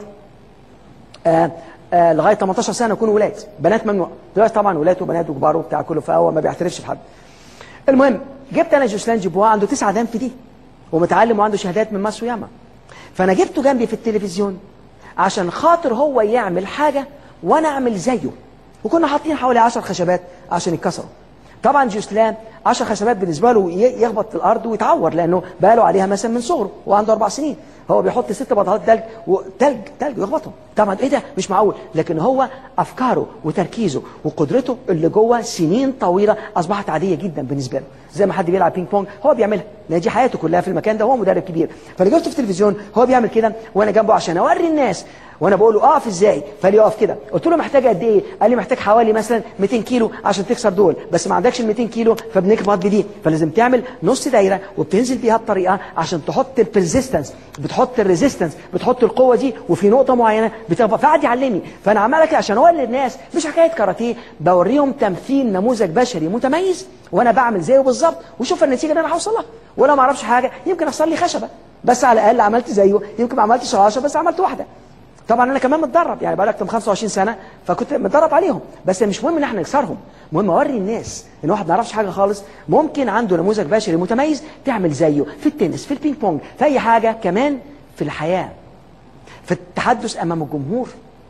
آه آه لغايه 18 سنه يكونوا ولاد بنات ممنوع دلوقتي طبعا ولاد وبنات وكبار وبتاع كله فهو ما بيعترفش بحد المهم جبت انا جوسلان جيبوا عنده تسعة دام في دي ومتعلم وعنده شهادات من ماسو ياما فانا جبته جنبي في التلفزيون عشان خاطر هو يعمل حاجه وانا اعمل زيه وكنا حاطين حوالي 10 خشبات عشان يتكسروا طبعا جوسلان 10 خشبات بالنسبه له ي- يخبط في الارض ويتعور لانه بقاله عليها مثلا من صغره وعنده اربع سنين هو بيحط ست بطاطات تلج وتلج تلج ويخبطهم طبعا ايه ده مش معقول لكن هو افكاره وتركيزه وقدرته اللي جوه سنين طويله اصبحت عاديه جدا بالنسبه له زي ما حد بيلعب بينج بونج هو بيعملها لان دي حياته كلها في المكان ده هو مدرب كبير فانا جبته في التلفزيون هو بيعمل كده وانا جنبه عشان اوري الناس وانا بقول له اقف ازاي فقال لي اقف كده قلت له محتاج قد ايه قال لي محتاج حوالي مثلا 200 كيلو عشان تكسر دول بس ما عندكش ال 200 كيلو فبنكبط بدي فلازم تعمل نص دايره وبتنزل بيها بطريقه عشان تحط البرزيستنس بتحط الريزيستنس بتحط القوه دي وفي نقطه معينه بتخبط فقعد يعلمني فانا عمال كده عشان اوري للناس مش حكايه كاراتيه بوريهم تمثيل نموذج بشري متميز وانا بعمل زيه بالظبط وشوف النتيجه اللي انا هوصل لها ولا ما اعرفش حاجه يمكن احصل لي خشبه بس على الاقل عملت زيه يمكن ما عملتش 10 بس عملت واحده طبعا انا كمان متدرب يعني بقى اكتر من 25 سنه فكنت متدرب عليهم بس مش مهم ان احنا نكسرهم مهم اوري الناس ان واحد ما يعرفش حاجه خالص ممكن عنده نموذج بشري متميز تعمل زيه في التنس في البينج بونج في اي حاجه كمان في الحياه في التحدث امام الجمهور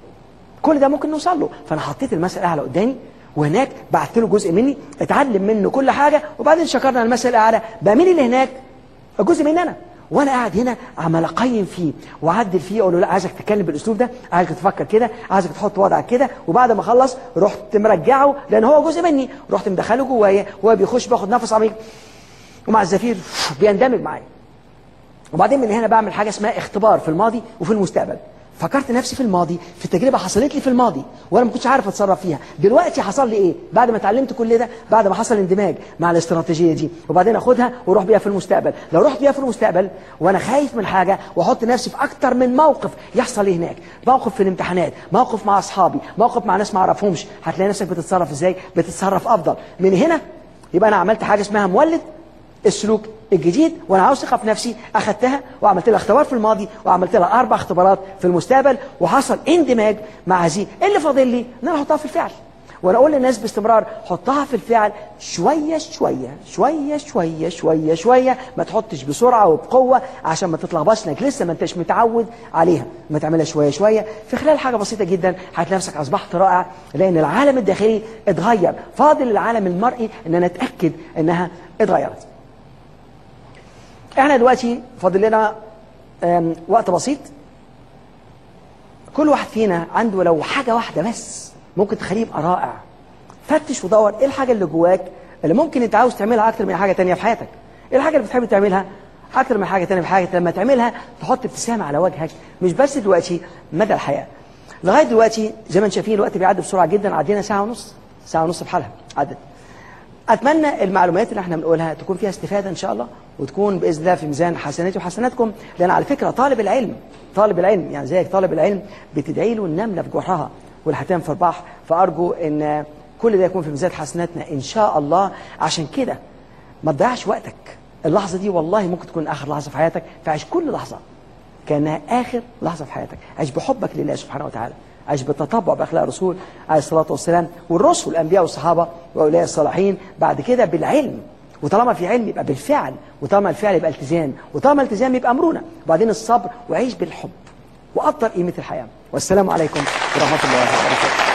كل ده ممكن نوصل له فانا حطيت المثل الاعلى قدامي وهناك بعت له جزء مني اتعلم منه كل حاجه وبعدين شكرنا المثل الاعلى بقى مين اللي هناك جزء مني انا وانا قاعد هنا عمال اقيم فيه واعدل فيه اقول له لا عايزك تتكلم بالاسلوب ده عايزك تفكر كده عايزك تحط وضعك كده وبعد ما اخلص رحت مرجعه لان هو جزء مني رحت مدخله جوايا وهو بيخش باخد نفس عميق ومع الزفير بيندمج معايا وبعدين من هنا بعمل حاجه اسمها اختبار في الماضي وفي المستقبل فكرت نفسي في الماضي في تجربه حصلت لي في الماضي وانا ما كنتش عارف اتصرف فيها دلوقتي حصل لي ايه بعد ما اتعلمت كل ده بعد ما حصل اندماج مع الاستراتيجيه دي وبعدين اخدها واروح بيها في المستقبل لو رحت بيها في المستقبل وانا خايف من حاجه واحط نفسي في اكتر من موقف يحصل لي هناك موقف في الامتحانات موقف مع اصحابي موقف مع ناس ما اعرفهمش هتلاقي نفسك بتتصرف ازاي بتتصرف افضل من هنا يبقى انا عملت حاجه اسمها مولد السلوك الجديد وانا عاوز ثقه في نفسي اخدتها وعملت لها اختبار في الماضي وعملت لها اربع اختبارات في المستقبل وحصل اندماج مع هذه اللي فاضل لي ان انا احطها في الفعل وانا اقول للناس باستمرار حطها في الفعل شويه شويه شويه شويه شويه شويه ما تحطش بسرعه وبقوه عشان ما تتلخبطش انك لسه ما انتش متعود عليها ما تعملها شويه شويه في خلال حاجه بسيطه جدا هتلاقي نفسك اصبحت رائع لان العالم الداخلي اتغير فاضل العالم المرئي ان انا اتاكد انها اتغيرت احنا دلوقتي فاضل لنا آم، وقت بسيط كل واحد فينا عنده لو حاجة واحدة بس ممكن تخليه يبقى رائع فتش ودور ايه الحاجة اللي جواك اللي ممكن انت عاوز تعملها اكتر من حاجة تانية في حياتك ايه الحاجة اللي بتحب تعملها اكتر من حاجة تانية في حياتك لما تعملها تحط ابتسامة على وجهك مش بس دلوقتي مدى الحياة لغاية دلوقتي زي ما انتم شايفين الوقت بيعدي بسرعة جدا عدينا ساعة ونص ساعة ونص بحالها عدت اتمنى المعلومات اللي احنا بنقولها تكون فيها استفاده ان شاء الله وتكون باذن الله في ميزان حسناتي وحسناتكم لان على فكره طالب العلم طالب العلم يعني زيك طالب العلم بتدعي له النمله في جحرها والحيتان في البحر فارجو ان كل ده يكون في ميزان حسناتنا ان شاء الله عشان كده ما تضيعش وقتك اللحظه دي والله ممكن تكون اخر لحظه في حياتك فعيش كل لحظه كانها اخر لحظه في حياتك عيش بحبك لله سبحانه وتعالى عيش بالتطبع باخلاق الرسول عليه الصلاه والسلام والرسل والانبياء والصحابه واولياء الصالحين بعد كده بالعلم وطالما في علم يبقى بالفعل وطالما الفعل يبقى التزام وطالما التزام يبقى مرونه وبعدين الصبر وعيش بالحب وقدر قيمه الحياه والسلام عليكم ورحمه الله وبركاته